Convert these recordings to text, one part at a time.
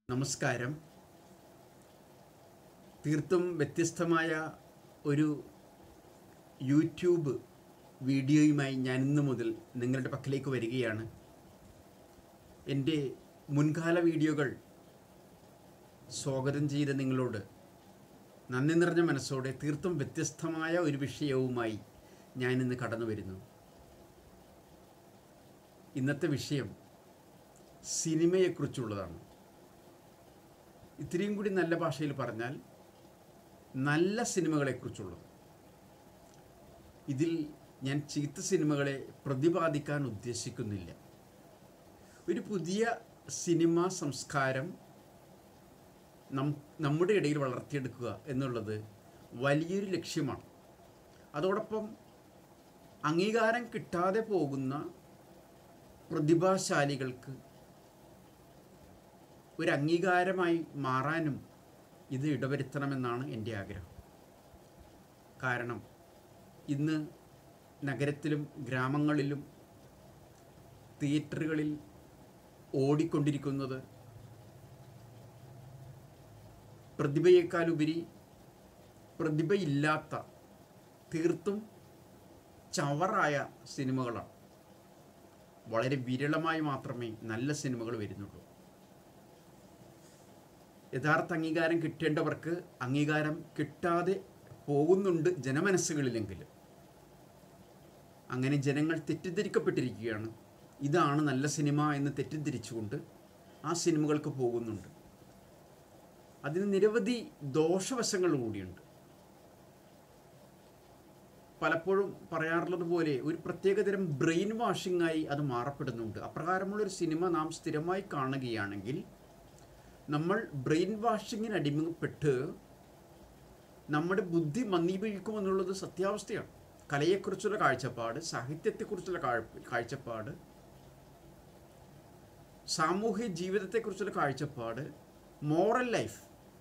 നമസ്കാരം തീർത്തും വ്യത്യസ്തമായ ഒരു യൂട്യൂബ് വീഡിയോയുമായി ഞാൻ ഇന്ന് മുതൽ നിങ്ങളുടെ പക്കലേക്ക് വരികയാണ് എൻ്റെ മുൻകാല വീഡിയോകൾ സ്വാഗതം ചെയ്ത നിങ്ങളോട് നന്ദി നിറഞ്ഞ മനസ്സോടെ തീർത്തും വ്യത്യസ്തമായ ഒരു വിഷയവുമായി ഞാൻ ഇന്ന് കടന്നു വരുന്നു ഇന്നത്തെ വിഷയം സിനിമയെക്കുറിച്ചുള്ളതാണ് ഇത്രയും കൂടി നല്ല ഭാഷയിൽ പറഞ്ഞാൽ നല്ല സിനിമകളെക്കുറിച്ചുള്ളത് ഇതിൽ ഞാൻ ചീത്ത സിനിമകളെ പ്രതിപാദിക്കാൻ ഉദ്ദേശിക്കുന്നില്ല ഒരു പുതിയ സിനിമാ സംസ്കാരം നം നമ്മുടെ ഇടയിൽ വളർത്തിയെടുക്കുക എന്നുള്ളത് വലിയൊരു ലക്ഷ്യമാണ് അതോടൊപ്പം അംഗീകാരം കിട്ടാതെ പോകുന്ന പ്രതിഭാശാലികൾക്ക് ഒരു അംഗീകാരമായി മാറാനും ഇത് ഇടവരുത്തണമെന്നാണ് എൻ്റെ ആഗ്രഹം കാരണം ഇന്ന് നഗരത്തിലും ഗ്രാമങ്ങളിലും തിയേറ്ററുകളിൽ ഓടിക്കൊണ്ടിരിക്കുന്നത് പ്രതിഭയേക്കാളുപരി പ്രതിഭയില്ലാത്ത തീർത്തും ചവറായ സിനിമകളാണ് വളരെ വിരളമായി മാത്രമേ നല്ല സിനിമകൾ വരുന്നുള്ളൂ യഥാർത്ഥ അംഗീകാരം കിട്ടേണ്ടവർക്ക് അംഗീകാരം കിട്ടാതെ പോകുന്നുണ്ട് ജനമനസ്സുകളിലെങ്കിലും അങ്ങനെ ജനങ്ങൾ തെറ്റിദ്ധരിക്കപ്പെട്ടിരിക്കുകയാണ് ഇതാണ് നല്ല സിനിമ എന്ന് തെറ്റിദ്ധരിച്ചുകൊണ്ട് ആ സിനിമകൾക്ക് പോകുന്നുണ്ട് അതിന് നിരവധി ദോഷവശങ്ങൾ കൂടിയുണ്ട് പലപ്പോഴും പറയാറുള്ളത് പോലെ ഒരു പ്രത്യേകതരം ബ്രെയിൻ വാഷിംഗായി അത് മാറപ്പെടുന്നുണ്ട് അപ്രകാരമുള്ളൊരു സിനിമ നാം സ്ഥിരമായി കാണുകയാണെങ്കിൽ നമ്മൾ ബ്രെയിൻ വാഷിങ്ങിന് അടിമപ്പെട്ട് നമ്മുടെ ബുദ്ധി മന്ദീഭവിക്കുമെന്നുള്ളത് സത്യാവസ്ഥയാണ് കലയെക്കുറിച്ചുള്ള കാഴ്ചപ്പാട് സാഹിത്യത്തെക്കുറിച്ചുള്ള കാഴ്ചപ്പാട് സാമൂഹ്യ ജീവിതത്തെക്കുറിച്ചുള്ള കാഴ്ചപ്പാട് മോറൽ ലൈഫ്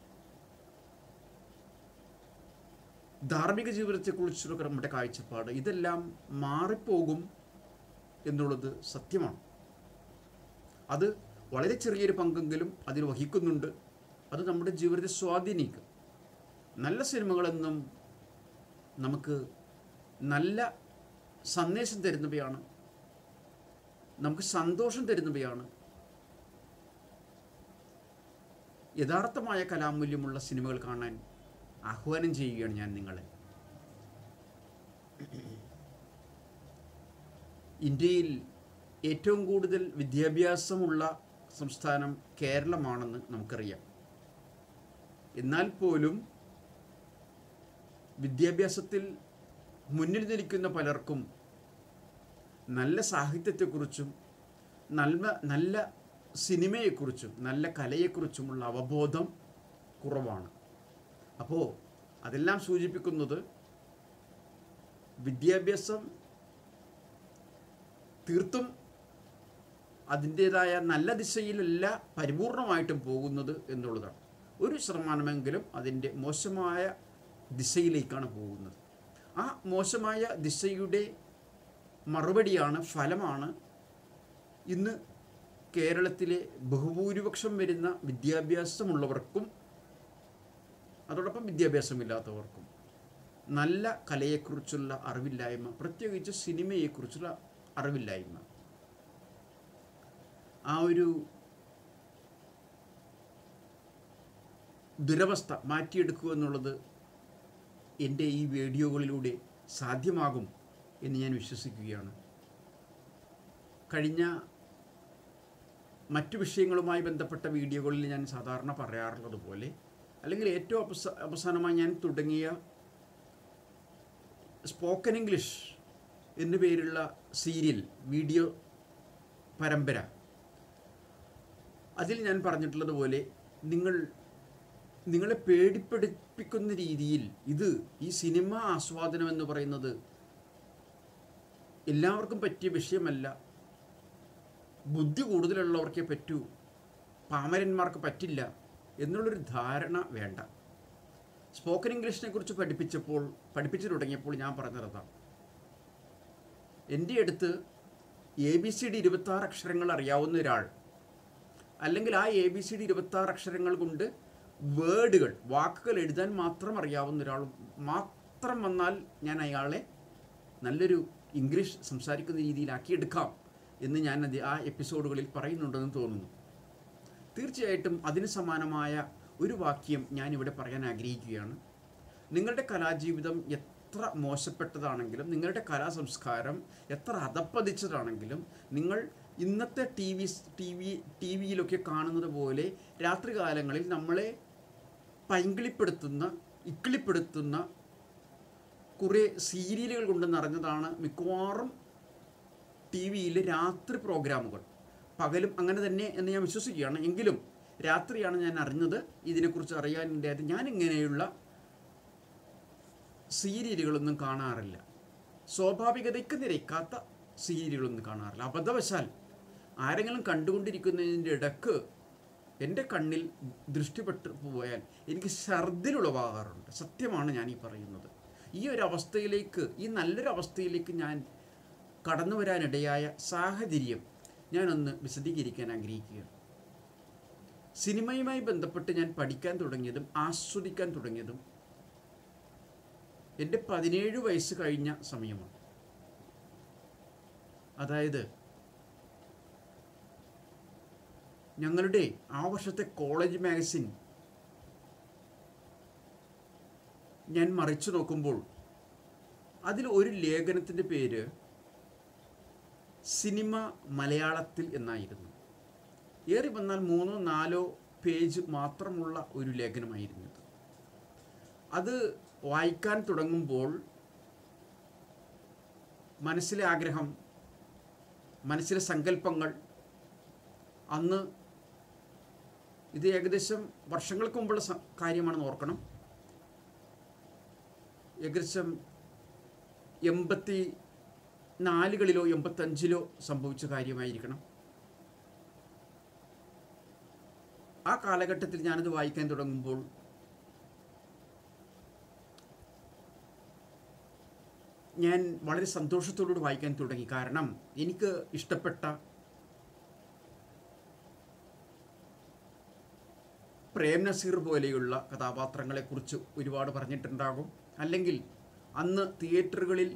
ധാർമ്മിക ജീവിതത്തെക്കുറിച്ചുള്ള നമ്മുടെ കാഴ്ചപ്പാട് ഇതെല്ലാം മാറിപ്പോകും എന്നുള്ളത് സത്യമാണ് അത് വളരെ ചെറിയൊരു പങ്കെങ്കിലും അതിൽ വഹിക്കുന്നുണ്ട് അത് നമ്മുടെ ജീവിതത്തെ സ്വാധീനിക്കും നല്ല സിനിമകളെന്നും നമുക്ക് നല്ല സന്ദേശം തരുന്നവയാണ് നമുക്ക് സന്തോഷം തരുന്നവയാണ് യഥാർത്ഥമായ കലാമൂല്യമുള്ള സിനിമകൾ കാണാൻ ആഹ്വാനം ചെയ്യുകയാണ് ഞാൻ നിങ്ങളെ ഇന്ത്യയിൽ ഏറ്റവും കൂടുതൽ വിദ്യാഭ്യാസമുള്ള സംസ്ഥാനം കേരളമാണെന്ന് നമുക്കറിയാം എന്നാൽ പോലും വിദ്യാഭ്യാസത്തിൽ മുന്നിൽ നിൽക്കുന്ന പലർക്കും നല്ല സാഹിത്യത്തെക്കുറിച്ചും നല്ല നല്ല സിനിമയെക്കുറിച്ചും നല്ല കലയെക്കുറിച്ചുമുള്ള അവബോധം കുറവാണ് അപ്പോൾ അതെല്ലാം സൂചിപ്പിക്കുന്നത് വിദ്യാഭ്യാസം തീർത്തും അതിൻ്റേതായ നല്ല ദിശയിലല്ല പരിപൂർണമായിട്ടും പോകുന്നത് എന്നുള്ളതാണ് ഒരു ശതമാനമെങ്കിലും അതിൻ്റെ മോശമായ ദിശയിലേക്കാണ് പോകുന്നത് ആ മോശമായ ദിശയുടെ മറുപടിയാണ് ഫലമാണ് ഇന്ന് കേരളത്തിലെ ബഹുഭൂരിപക്ഷം വരുന്ന വിദ്യാഭ്യാസമുള്ളവർക്കും അതോടൊപ്പം വിദ്യാഭ്യാസമില്ലാത്തവർക്കും നല്ല കലയെക്കുറിച്ചുള്ള അറിവില്ലായ്മ പ്രത്യേകിച്ച് സിനിമയെക്കുറിച്ചുള്ള അറിവില്ലായ്മ ആ ഒരു ദുരവസ്ഥ മാറ്റിയെടുക്കുക എന്നുള്ളത് എൻ്റെ ഈ വീഡിയോകളിലൂടെ സാധ്യമാകും എന്ന് ഞാൻ വിശ്വസിക്കുകയാണ് കഴിഞ്ഞ മറ്റു വിഷയങ്ങളുമായി ബന്ധപ്പെട്ട വീഡിയോകളിൽ ഞാൻ സാധാരണ പറയാറുള്ളത് പോലെ അല്ലെങ്കിൽ ഏറ്റവും അവസ അവസാനമായി ഞാൻ തുടങ്ങിയ സ്പോക്കൺ ഇംഗ്ലീഷ് എന്നു പേരുള്ള സീരിയൽ വീഡിയോ പരമ്പര അതിൽ ഞാൻ പറഞ്ഞിട്ടുള്ളത് പോലെ നിങ്ങൾ നിങ്ങളെ പേടിപ്പെടുപ്പിക്കുന്ന രീതിയിൽ ഇത് ഈ സിനിമ ആസ്വാദനം എന്ന് പറയുന്നത് എല്ലാവർക്കും പറ്റിയ വിഷയമല്ല ബുദ്ധി കൂടുതലുള്ളവർക്കേ പറ്റൂ പാമരന്മാർക്ക് പറ്റില്ല എന്നുള്ളൊരു ധാരണ വേണ്ട സ്പോക്കൺ ഇംഗ്ലീഷിനെ കുറിച്ച് പഠിപ്പിച്ചപ്പോൾ പഠിപ്പിച്ചു തുടങ്ങിയപ്പോൾ ഞാൻ പറഞ്ഞത് അതാണ് എൻ്റെ അടുത്ത് എ ബി സി ഡി ഇരുപത്താറ് അക്ഷരങ്ങൾ അറിയാവുന്ന ഒരാൾ അല്ലെങ്കിൽ ആ എ ബി സി ഡി ഇരുപത്താറ് അക്ഷരങ്ങൾ കൊണ്ട് വേർഡുകൾ വാക്കുകൾ എഴുതാൻ മാത്രം അറിയാവുന്ന ഒരാൾ മാത്രം വന്നാൽ ഞാൻ അയാളെ നല്ലൊരു ഇംഗ്ലീഷ് സംസാരിക്കുന്ന രീതിയിലാക്കിയെടുക്കാം എന്ന് ഞാൻ അത് ആ എപ്പിസോഡുകളിൽ പറയുന്നുണ്ടെന്ന് തോന്നുന്നു തീർച്ചയായിട്ടും അതിന് സമാനമായ ഒരു വാക്യം ഞാനിവിടെ പറയാൻ ആഗ്രഹിക്കുകയാണ് നിങ്ങളുടെ കലാജീവിതം എത്ര മോശപ്പെട്ടതാണെങ്കിലും നിങ്ങളുടെ കലാസംസ്കാരം എത്ര അധപ്പതിച്ചതാണെങ്കിലും നിങ്ങൾ ഇന്നത്തെ T V T V T വിയിലൊക്കെ കാണുന്നത് പോലെ രാത്രികാലങ്ങളിൽ നമ്മളെ പൈങ്കിളിപ്പെടുത്തുന്ന ഇക്കിളിപ്പെടുത്തുന്ന കുറേ സീരിയലുകൾ കൊണ്ട് നിറഞ്ഞതാണ് മിക്കവാറും ടി വിയിലെ രാത്രി പ്രോഗ്രാമുകൾ പകലും അങ്ങനെ തന്നെ എന്ന് ഞാൻ വിശ്വസിക്കുകയാണ് എങ്കിലും രാത്രിയാണ് ഞാൻ അറിഞ്ഞത് ഇതിനെക്കുറിച്ച് അറിയാനില്ലാതെ ഞാൻ ഇങ്ങനെയുള്ള സീരിയലുകളൊന്നും കാണാറില്ല സ്വാഭാവികതയ്ക്ക് നിരക്കാത്ത സീരിയലുകളൊന്നും കാണാറില്ല അബദ്ധവശാൽ ആരെങ്കിലും കണ്ടുകൊണ്ടിരിക്കുന്നതിൻ്റെ ഇടക്ക് എൻ്റെ കണ്ണിൽ ദൃഷ്ടിപ്പെട്ടു പോയാൽ എനിക്ക് ഛർദിലുളവാകാറുണ്ട് സത്യമാണ് ഞാൻ ഈ പറയുന്നത് ഈ ഒരു അവസ്ഥയിലേക്ക് ഈ നല്ലൊരു അവസ്ഥയിലേക്ക് ഞാൻ കടന്നു വരാനിടയായ സാഹചര്യം ഞാനൊന്ന് വിശദീകരിക്കാൻ ആഗ്രഹിക്കുകയാണ് സിനിമയുമായി ബന്ധപ്പെട്ട് ഞാൻ പഠിക്കാൻ തുടങ്ങിയതും ആസ്വദിക്കാൻ തുടങ്ങിയതും എൻ്റെ പതിനേഴ് വയസ്സ് കഴിഞ്ഞ സമയമാണ് അതായത് ഞങ്ങളുടെ ആ വർഷത്തെ കോളേജ് മാഗസിൻ ഞാൻ മറിച്ചു നോക്കുമ്പോൾ അതിൽ ഒരു ലേഖനത്തിൻ്റെ പേര് സിനിമ മലയാളത്തിൽ എന്നായിരുന്നു ഏറി വന്നാൽ മൂന്നോ നാലോ പേജ് മാത്രമുള്ള ഒരു ലേഖനമായിരുന്നു ഇത് അത് വായിക്കാൻ തുടങ്ങുമ്പോൾ മനസ്സിലെ ആഗ്രഹം മനസ്സിലെ സങ്കല്പങ്ങൾ അന്ന് ഇത് ഏകദേശം വർഷങ്ങൾക്ക് മുമ്പുള്ള സ- കാര്യമാണെന്ന് ഓർക്കണം ഏകദേശം എൺപത്തി നാലുകളിലോ എൺപത്തഞ്ചിലോ സംഭവിച്ച കാര്യമായിരിക്കണം ആ കാലഘട്ടത്തിൽ ഞാനത് വായിക്കാൻ തുടങ്ങുമ്പോൾ ഞാൻ വളരെ സന്തോഷത്തോടുകൂടി വായിക്കാൻ തുടങ്ങി കാരണം എനിക്ക് ഇഷ്ടപ്പെട്ട പ്രേം നസീർ പോലെയുള്ള കഥാപാത്രങ്ങളെക്കുറിച്ച് ഒരുപാട് പറഞ്ഞിട്ടുണ്ടാകും അല്ലെങ്കിൽ അന്ന് തിയേറ്ററുകളിൽ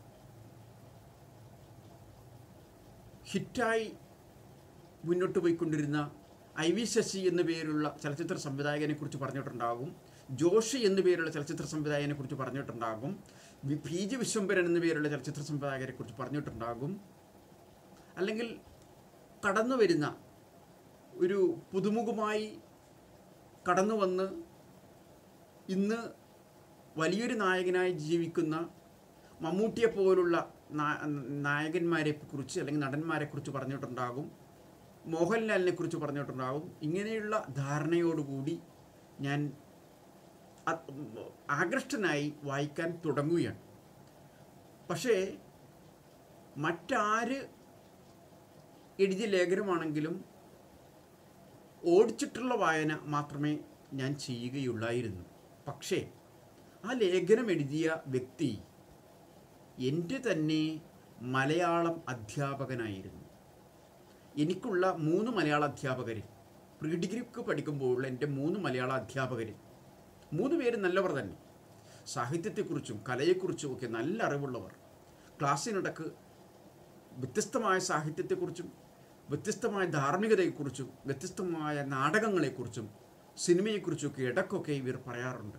ഹിറ്റായി മുന്നോട്ട് പോയിക്കൊണ്ടിരുന്ന ഐ വി ശശി എന്ന പേരുള്ള ചലച്ചിത്ര സംവിധായകനെ കുറിച്ച് പറഞ്ഞിട്ടുണ്ടാകും ജോഷി എന്ന പേരുള്ള ചലച്ചിത്ര സംവിധായകനെ കുറിച്ച് പറഞ്ഞിട്ടുണ്ടാകും വി- പി ജി വിശ്വംഭരൻ എന്ന പേരുള്ള ചലച്ചിത്ര സംവിധായകനെ കുറിച്ച് പറഞ്ഞിട്ടുണ്ടാകും അല്ലെങ്കിൽ കടന്നു വരുന്ന ഒരു പുതുമുഖമായി കടന്നു വന്ന് ഇന്ന് വലിയൊരു നായകനായി ജീവിക്കുന്ന മമ്മൂട്ടിയെ പോലുള്ള നാ- നായകന്മാരെ കുറിച്ച് അല്ലെങ്കിൽ നടന്മാരെ കുറിച്ച് പറഞ്ഞിട്ടുണ്ടാകും മോഹൻലാലിനെ കുറിച്ച് പറഞ്ഞിട്ടുണ്ടാകും ഇങ്ങനെയുള്ള ധാരണയോടുകൂടി ഞാൻ അത് ആകൃഷ്ടനായി വായിക്കാൻ തുടങ്ങുകയാണ് പക്ഷേ മറ്റാര് എഴുതിയ ലേഖനമാണെങ്കിലും ഓടിച്ചിട്ടുള്ള വായന മാത്രമേ ഞാൻ ചെയ്യുകയുള്ളായിരുന്നു പക്ഷേ ആ ലേഖനം എഴുതിയ വ്യക്തി എൻ്റെ തന്നെ മലയാളം അധ്യാപകനായിരുന്നു എനിക്കുള്ള മൂന്ന് മലയാള അധ്യാപകർ പ്രീ ഡിഗ്രിക്ക് പഠിക്കുമ്പോൾ എൻ്റെ മൂന്ന് മലയാള അധ്യാപകർ മൂന്ന് പേര് നല്ലവർ തന്നെ സാഹിത്യത്തെക്കുറിച്ചും കലയെക്കുറിച്ചും ഒക്കെ നല്ല അറിവുള്ളവർ ക്ലാസ്സിനിടക്ക് വ്യത്യസ്തമായ സാഹിത്യത്തെക്കുറിച്ചും വ്യത്യസ്തമായ ധാർമ്മികതയെക്കുറിച്ചും വ്യത്യസ്തമായ നാടകങ്ങളെക്കുറിച്ചും സിനിമയെക്കുറിച്ചൊക്കെ ഇടയ്ക്കൊക്കെ ഇവർ പറയാറുണ്ട്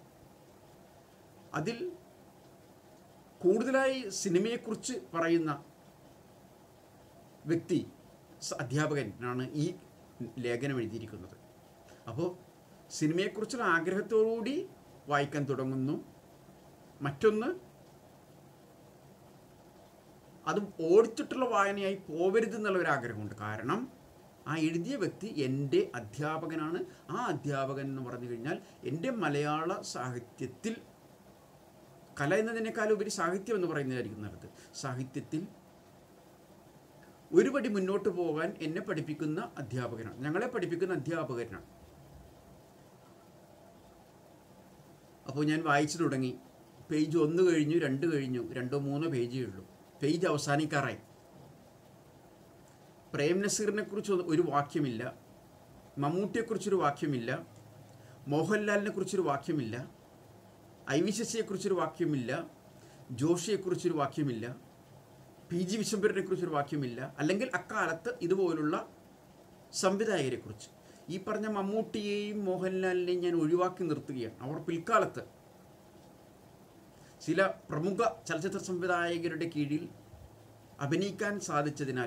അതിൽ കൂടുതലായി സിനിമയെക്കുറിച്ച് പറയുന്ന വ്യക്തി സ- അധ്യാപകനാണ് ഈ ലേഖനം എഴുതിയിരിക്കുന്നത് അപ്പോൾ സിനിമയെക്കുറിച്ചുള്ള ആഗ്രഹത്തോടുകൂടി വായിക്കാൻ തുടങ്ങുന്നു മറ്റൊന്ന് അതും ഓടിച്ചിട്ടുള്ള വായനയായി പോവരുത് എന്നുള്ള ഒരു ആഗ്രഹമുണ്ട് കാരണം ആ എഴുതിയ വ്യക്തി എൻ്റെ അധ്യാപകനാണ് ആ അധ്യാപകൻ എന്ന് പറഞ്ഞു കഴിഞ്ഞാൽ എൻ്റെ മലയാള സാഹിത്യത്തിൽ കല എന്നതിനേക്കാൾ ഉപരി സാഹിത്യം എന്ന് പറയുന്നതായിരിക്കും നല്ലത് സാഹിത്യത്തിൽ ഒരുപടി മുന്നോട്ട് പോകാൻ എന്നെ പഠിപ്പിക്കുന്ന അധ്യാപകനാണ് ഞങ്ങളെ പഠിപ്പിക്കുന്ന അധ്യാപകനാണ് അപ്പോൾ ഞാൻ വായിച്ചു തുടങ്ങി പേജ് ഒന്ന് കഴിഞ്ഞു രണ്ട് കഴിഞ്ഞു രണ്ടോ മൂന്നോ പേജേ ഉള്ളൂ പേജ് അവസാനിക്കാറായി പ്രേം നസീറിനെ കുറിച്ച് ഒരു വാക്യമില്ല മമ്മൂട്ടിയെക്കുറിച്ചൊരു വാക്യമില്ല മോഹൻലാലിനെ കുറിച്ചൊരു വാക്യമില്ല ഐ വി ശശിയെക്കുറിച്ചൊരു വാക്യമില്ല ജോഷിയെക്കുറിച്ചൊരു വാക്യമില്ല പി ജി വിശ്വംഭരനെ കുറിച്ചൊരു വാക്യമില്ല അല്ലെങ്കിൽ അക്കാലത്ത് ഇതുപോലുള്ള സംവിധായകരെക്കുറിച്ച് ഈ പറഞ്ഞ മമ്മൂട്ടിയെയും മോഹൻലാലിനെയും ഞാൻ ഒഴിവാക്കി നിർത്തുകയാണ് അവർ പിൽക്കാലത്ത് ചില പ്രമുഖ ചലച്ചിത്ര സംവിധായകരുടെ കീഴിൽ അഭിനയിക്കാൻ സാധിച്ചതിനാൽ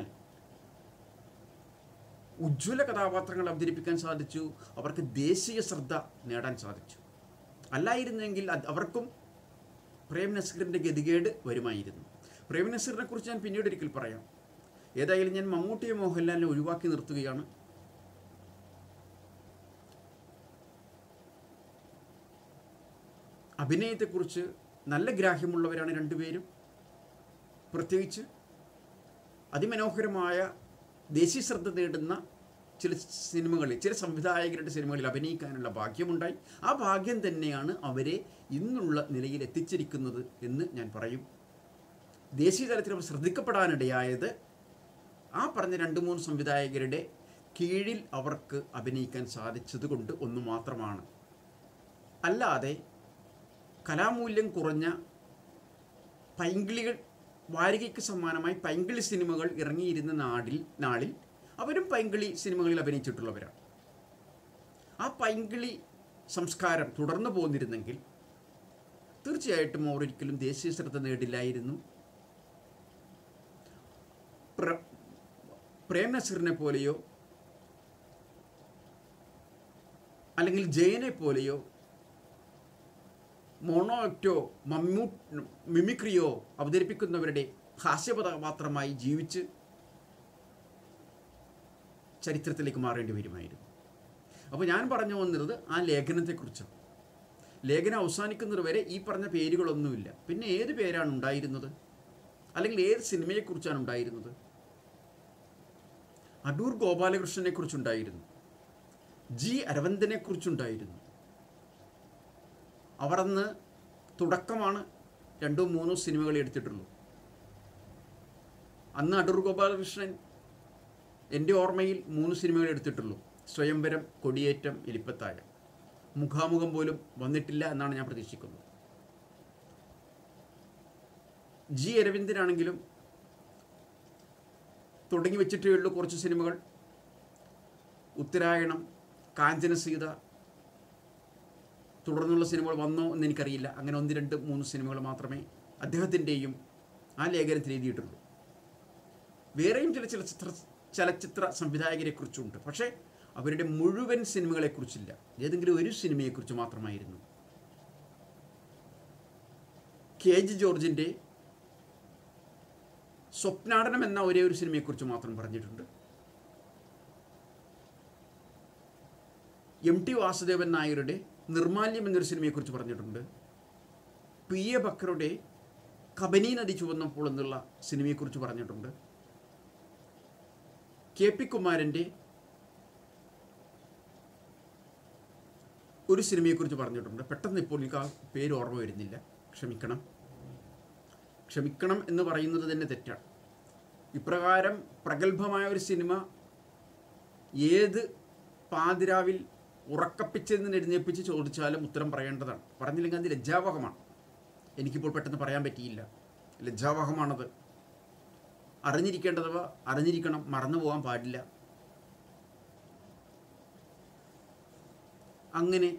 ഉജ്ജ്വല കഥാപാത്രങ്ങൾ അവതരിപ്പിക്കാൻ സാധിച്ചു അവർക്ക് ദേശീയ ശ്രദ്ധ നേടാൻ സാധിച്ചു അല്ലായിരുന്നെങ്കിൽ അത് അവർക്കും പ്രേം നസീറിൻ്റെ ഗതികേട് വരുമായിരുന്നു പ്രേം നസീറിനെ കുറിച്ച് ഞാൻ പിന്നീട് ഒരിക്കൽ പറയാം ഏതായാലും ഞാൻ മമ്മൂട്ടിയെ മോഹൻലാലിനെ ഒഴിവാക്കി നിർത്തുകയാണ് അഭിനയത്തെക്കുറിച്ച് നല്ല ഗ്രാഹ്യമുള്ളവരാണ് രണ്ടുപേരും പ്രത്യേകിച്ച് അതിമനോഹരമായ ദേശീയ ശ്രദ്ധ നേടുന്ന ചില സിനിമകളിൽ ചില സംവിധായകരുടെ സിനിമകളിൽ അഭിനയിക്കാനുള്ള ഭാഗ്യമുണ്ടായി ആ ഭാഗ്യം തന്നെയാണ് അവരെ ഇന്നുള്ള നിലയിൽ എത്തിച്ചിരിക്കുന്നത് എന്ന് ഞാൻ പറയും ദേശീയ തലത്തിൽ അവർ ശ്രദ്ധിക്കപ്പെടാനിടയായത് ആ പറഞ്ഞ രണ്ട് മൂന്ന് സംവിധായകരുടെ കീഴിൽ അവർക്ക് അഭിനയിക്കാൻ സാധിച്ചത് കൊണ്ട് ഒന്ന് മാത്രമാണ് അല്ലാതെ കലാമൂല്യം കുറഞ്ഞ പൈങ്കിളികൾ വാരികയ്ക്ക് സമാനമായി പൈങ്കിളി സിനിമകൾ ഇറങ്ങിയിരുന്ന നാടിൽ നാളിൽ അവരും പൈങ്കിളി സിനിമകളിൽ അഭിനയിച്ചിട്ടുള്ളവരാണ് ആ പൈങ്കിളി സംസ്കാരം തുടർന്നു പോന്നിരുന്നെങ്കിൽ തീർച്ചയായിട്ടും അവർ ഒരിക്കലും ദേശീയ ശ്രദ്ധ നേടില്ലായിരുന്നു പ്ര പ്രേം നസീറിനെ പോലെയോ അല്ലെങ്കിൽ ജയനെ പോലെയോ മോണോക്റ്റോ മമ്മൂ മിമിക്രിയോ അവതരിപ്പിക്കുന്നവരുടെ ഹാസ്യപദപാത്രമായി ജീവിച്ച് ചരിത്രത്തിലേക്ക് മാറേണ്ടി വരുമായിരുന്നു അപ്പോൾ ഞാൻ പറഞ്ഞു വന്നത് ആ ലേഖനത്തെക്കുറിച്ചാണ് ലേഖനം അവസാനിക്കുന്നത് വരെ ഈ പറഞ്ഞ പേരുകളൊന്നുമില്ല പിന്നെ ഏത് പേരാണ് ഉണ്ടായിരുന്നത് അല്ലെങ്കിൽ ഏത് സിനിമയെക്കുറിച്ചാണ് ഉണ്ടായിരുന്നത് അടൂർ ഗോപാലകൃഷ്ണനെ കുറിച്ചുണ്ടായിരുന്നു ജി അരവിന്ദനെ കുറിച്ചുണ്ടായിരുന്നു അവർ അന്ന് തുടക്കമാണ് രണ്ടോ മൂന്നോ സിനിമകൾ എടുത്തിട്ടുള്ളൂ അന്ന് അടൂർ ഗോപാലകൃഷ്ണൻ എൻ്റെ ഓർമ്മയിൽ മൂന്ന് സിനിമകൾ എടുത്തിട്ടുള്ളൂ സ്വയംവരം കൊടിയേറ്റം എലിപ്പത്തായ മുഖാമുഖം പോലും വന്നിട്ടില്ല എന്നാണ് ഞാൻ പ്രതീക്ഷിക്കുന്നത് ജി അരവിന്ദനാണെങ്കിലും തുടങ്ങി വെച്ചിട്ടേ ഉള്ളൂ കുറച്ച് സിനിമകൾ ഉത്തരായണം കാഞ്ചനസീത തുടർന്നുള്ള സിനിമകൾ വന്നോ എന്ന് എനിക്കറിയില്ല അങ്ങനെ ഒന്ന് രണ്ട് മൂന്ന് സിനിമകൾ മാത്രമേ അദ്ദേഹത്തിൻ്റെയും ആ ലേഖനത്തിൽ എഴുതിയിട്ടുള്ളൂ വേറെയും ചില ചലച്ചിത്ര ചലച്ചിത്ര സംവിധായകരെക്കുറിച്ചുണ്ട് പക്ഷേ അവരുടെ മുഴുവൻ സിനിമകളെക്കുറിച്ചില്ല ഏതെങ്കിലും ഒരു സിനിമയെക്കുറിച്ച് മാത്രമായിരുന്നു കെ ജി ജോർജിൻ്റെ സ്വപ്നാടനം എന്ന ഒരേ ഒരു സിനിമയെക്കുറിച്ച് മാത്രം പറഞ്ഞിട്ടുണ്ട് എം ടി വാസുദേവൻ നായരുടെ നിർമാല്യം എന്നൊരു സിനിമയെക്കുറിച്ച് പറഞ്ഞിട്ടുണ്ട് പി എ ബക്കറുടെ കബനി നദി ചുവന്നപ്പോൾ എന്നുള്ള സിനിമയെക്കുറിച്ച് പറഞ്ഞിട്ടുണ്ട് കെ പി കുമാരൻ്റെ ഒരു സിനിമയെക്കുറിച്ച് പറഞ്ഞിട്ടുണ്ട് പെട്ടെന്ന് ഇപ്പോൾ എനിക്ക് ആ പേര് ഓർമ്മ വരുന്നില്ല ക്ഷമിക്കണം ക്ഷമിക്കണം എന്ന് പറയുന്നത് തന്നെ തെറ്റാണ് ഇപ്രകാരം പ്രഗത്ഭമായ ഒരു സിനിമ ഏത് പാതിരാവിൽ ഉറക്കപ്പിച്ചെന്ന് എഴുന്നേപ്പിച്ച് ചോദിച്ചാലും ഉത്തരം പറയേണ്ടതാണ് പറഞ്ഞില്ലെങ്കിൽ അത് ലജ്ജാവഹമാണ് എനിക്കിപ്പോൾ പെട്ടെന്ന് പറയാൻ പറ്റിയില്ല ലജ്ജാവഹമാണത് അറിഞ്ഞിരിക്കേണ്ടതവ അറിഞ്ഞിരിക്കണം മറന്നു പോകാൻ പാടില്ല അങ്ങനെ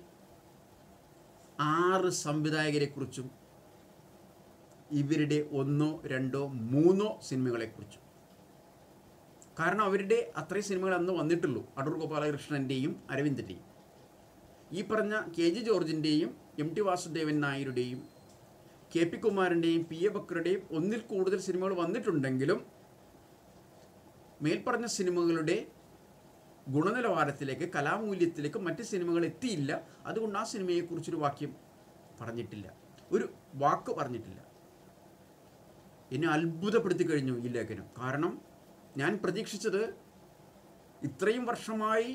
ആറ് സംവിധായകരെക്കുറിച്ചും ഇവരുടെ ഒന്നോ രണ്ടോ മൂന്നോ സിനിമകളെക്കുറിച്ചും കാരണം അവരുടെ അത്രയും സിനിമകൾ അന്ന് വന്നിട്ടുള്ളൂ അടൂർ ഗോപാലകൃഷ്ണൻ്റെയും അരവിന്ദൻ്റെയും ഈ പറഞ്ഞ കെ ജി ജോർജിൻ്റെയും എം ടി വാസുദേവൻ നായരുടെയും കെ പി കുമാരൻ്റെയും പി എ ബക്കറുടെയും ഒന്നിൽ കൂടുതൽ സിനിമകൾ വന്നിട്ടുണ്ടെങ്കിലും മേൽപ്പറഞ്ഞ സിനിമകളുടെ ഗുണനിലവാരത്തിലേക്ക് കലാമൂല്യത്തിലേക്ക് മറ്റ് സിനിമകൾ എത്തിയില്ല അതുകൊണ്ട് ആ സിനിമയെക്കുറിച്ചൊരു വാക്യം പറഞ്ഞിട്ടില്ല ഒരു വാക്ക് പറഞ്ഞിട്ടില്ല എന്നെ അത്ഭുതപ്പെടുത്തി കഴിഞ്ഞു ഈ ലേഖനം കാരണം ഞാൻ പ്രതീക്ഷിച്ചത് ഇത്രയും വർഷമായി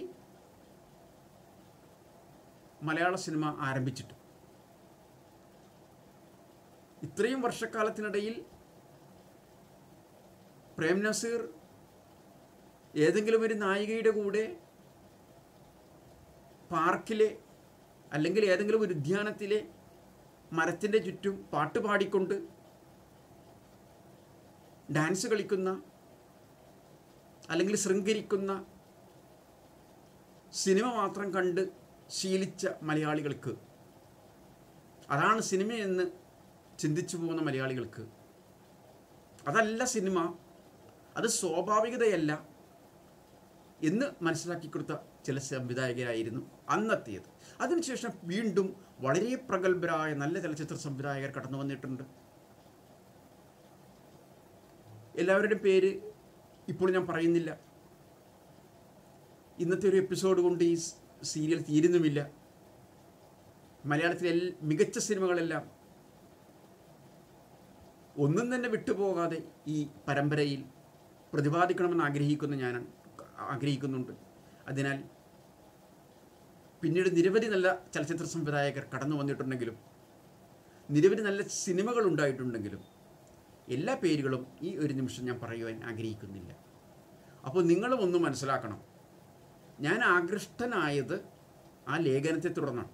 മലയാള സിനിമ ആരംഭിച്ചിട്ട് ഇത്രയും വർഷക്കാലത്തിനിടയിൽ പ്രേം നസീർ ഏതെങ്കിലും ഒരു നായികയുടെ കൂടെ പാർക്കിലെ അല്ലെങ്കിൽ ഏതെങ്കിലും ഒരു ഉദ്യാനത്തിലെ മരത്തിൻ്റെ ചുറ്റും പാട്ട് പാടിക്കൊണ്ട് ഡാൻസ് കളിക്കുന്ന അല്ലെങ്കിൽ ശൃംഗരിക്കുന്ന സിനിമ മാത്രം കണ്ട് ശീലിച്ച മലയാളികൾക്ക് അതാണ് സിനിമയെന്ന് ചിന്തിച്ചു പോകുന്ന മലയാളികൾക്ക് അതല്ല സിനിമ അത് സ്വാഭാവികതയല്ല എന്ന് മനസ്സിലാക്കി കൊടുത്ത ചില സംവിധായകരായിരുന്നു അന്നത്തേത് അതിനുശേഷം വീണ്ടും വളരെ പ്രഗത്ഭരായ നല്ല ചലച്ചിത്ര സംവിധായകർ കടന്നു വന്നിട്ടുണ്ട് എല്ലാവരുടെയും പേര് ഇപ്പോൾ ഞാൻ പറയുന്നില്ല ഇന്നത്തെ ഒരു എപ്പിസോഡ് കൊണ്ട് ഈ സീരിയൽ തീരുന്നുമില്ല മലയാളത്തിലെ എൽ- മികച്ച സിനിമകളെല്ലാം ഒന്നും തന്നെ വിട്ടുപോകാതെ ഈ പരമ്പരയിൽ പ്രതിപാദിക്കണമെന്ന് ആഗ്രഹിക്കുന്ന ഞാൻ ആഗ്രഹിക്കുന്നുണ്ട് അതിനാൽ പിന്നീട് നിരവധി നല്ല ചലച്ചിത്ര സംവിധായകർ കടന്നു വന്നിട്ടുണ്ടെങ്കിലും നിരവധി നല്ല സിനിമകൾ ഉണ്ടായിട്ടുണ്ടെങ്കിലും എല്ലാ പേരുകളും ഈ ഒരു നിമിഷം ഞാൻ പറയുവാൻ ആഗ്രഹിക്കുന്നില്ല അപ്പോൾ നിങ്ങളും ഒന്ന് മനസ്സിലാക്കണം ഞാൻ ആകൃഷ്ടനായത് ആ ലേഖനത്തെ തുടർന്നാണ്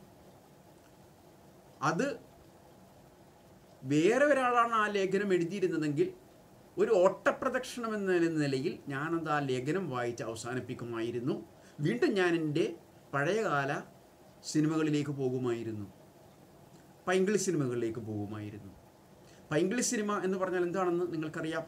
അത് വേറെ ഒരാളാണ് ആ ലേഖനം എഴുതിയിരുന്നതെങ്കിൽ ഒരു ഓട്ടപ്രദക്ഷിണം എന്ന നിലയിൽ ഞാനത് ആ ലേഖനം വായിച്ച് അവസാനിപ്പിക്കുമായിരുന്നു വീണ്ടും ഞാൻ എൻ്റെ പഴയകാല സിനിമകളിലേക്ക് പോകുമായിരുന്നു പൈങ്കിളി സിനിമകളിലേക്ക് പോകുമായിരുന്നു പൈങ്കിളി സിനിമ എന്ന് പറഞ്ഞാൽ എന്താണെന്ന് നിങ്ങൾക്കറിയാം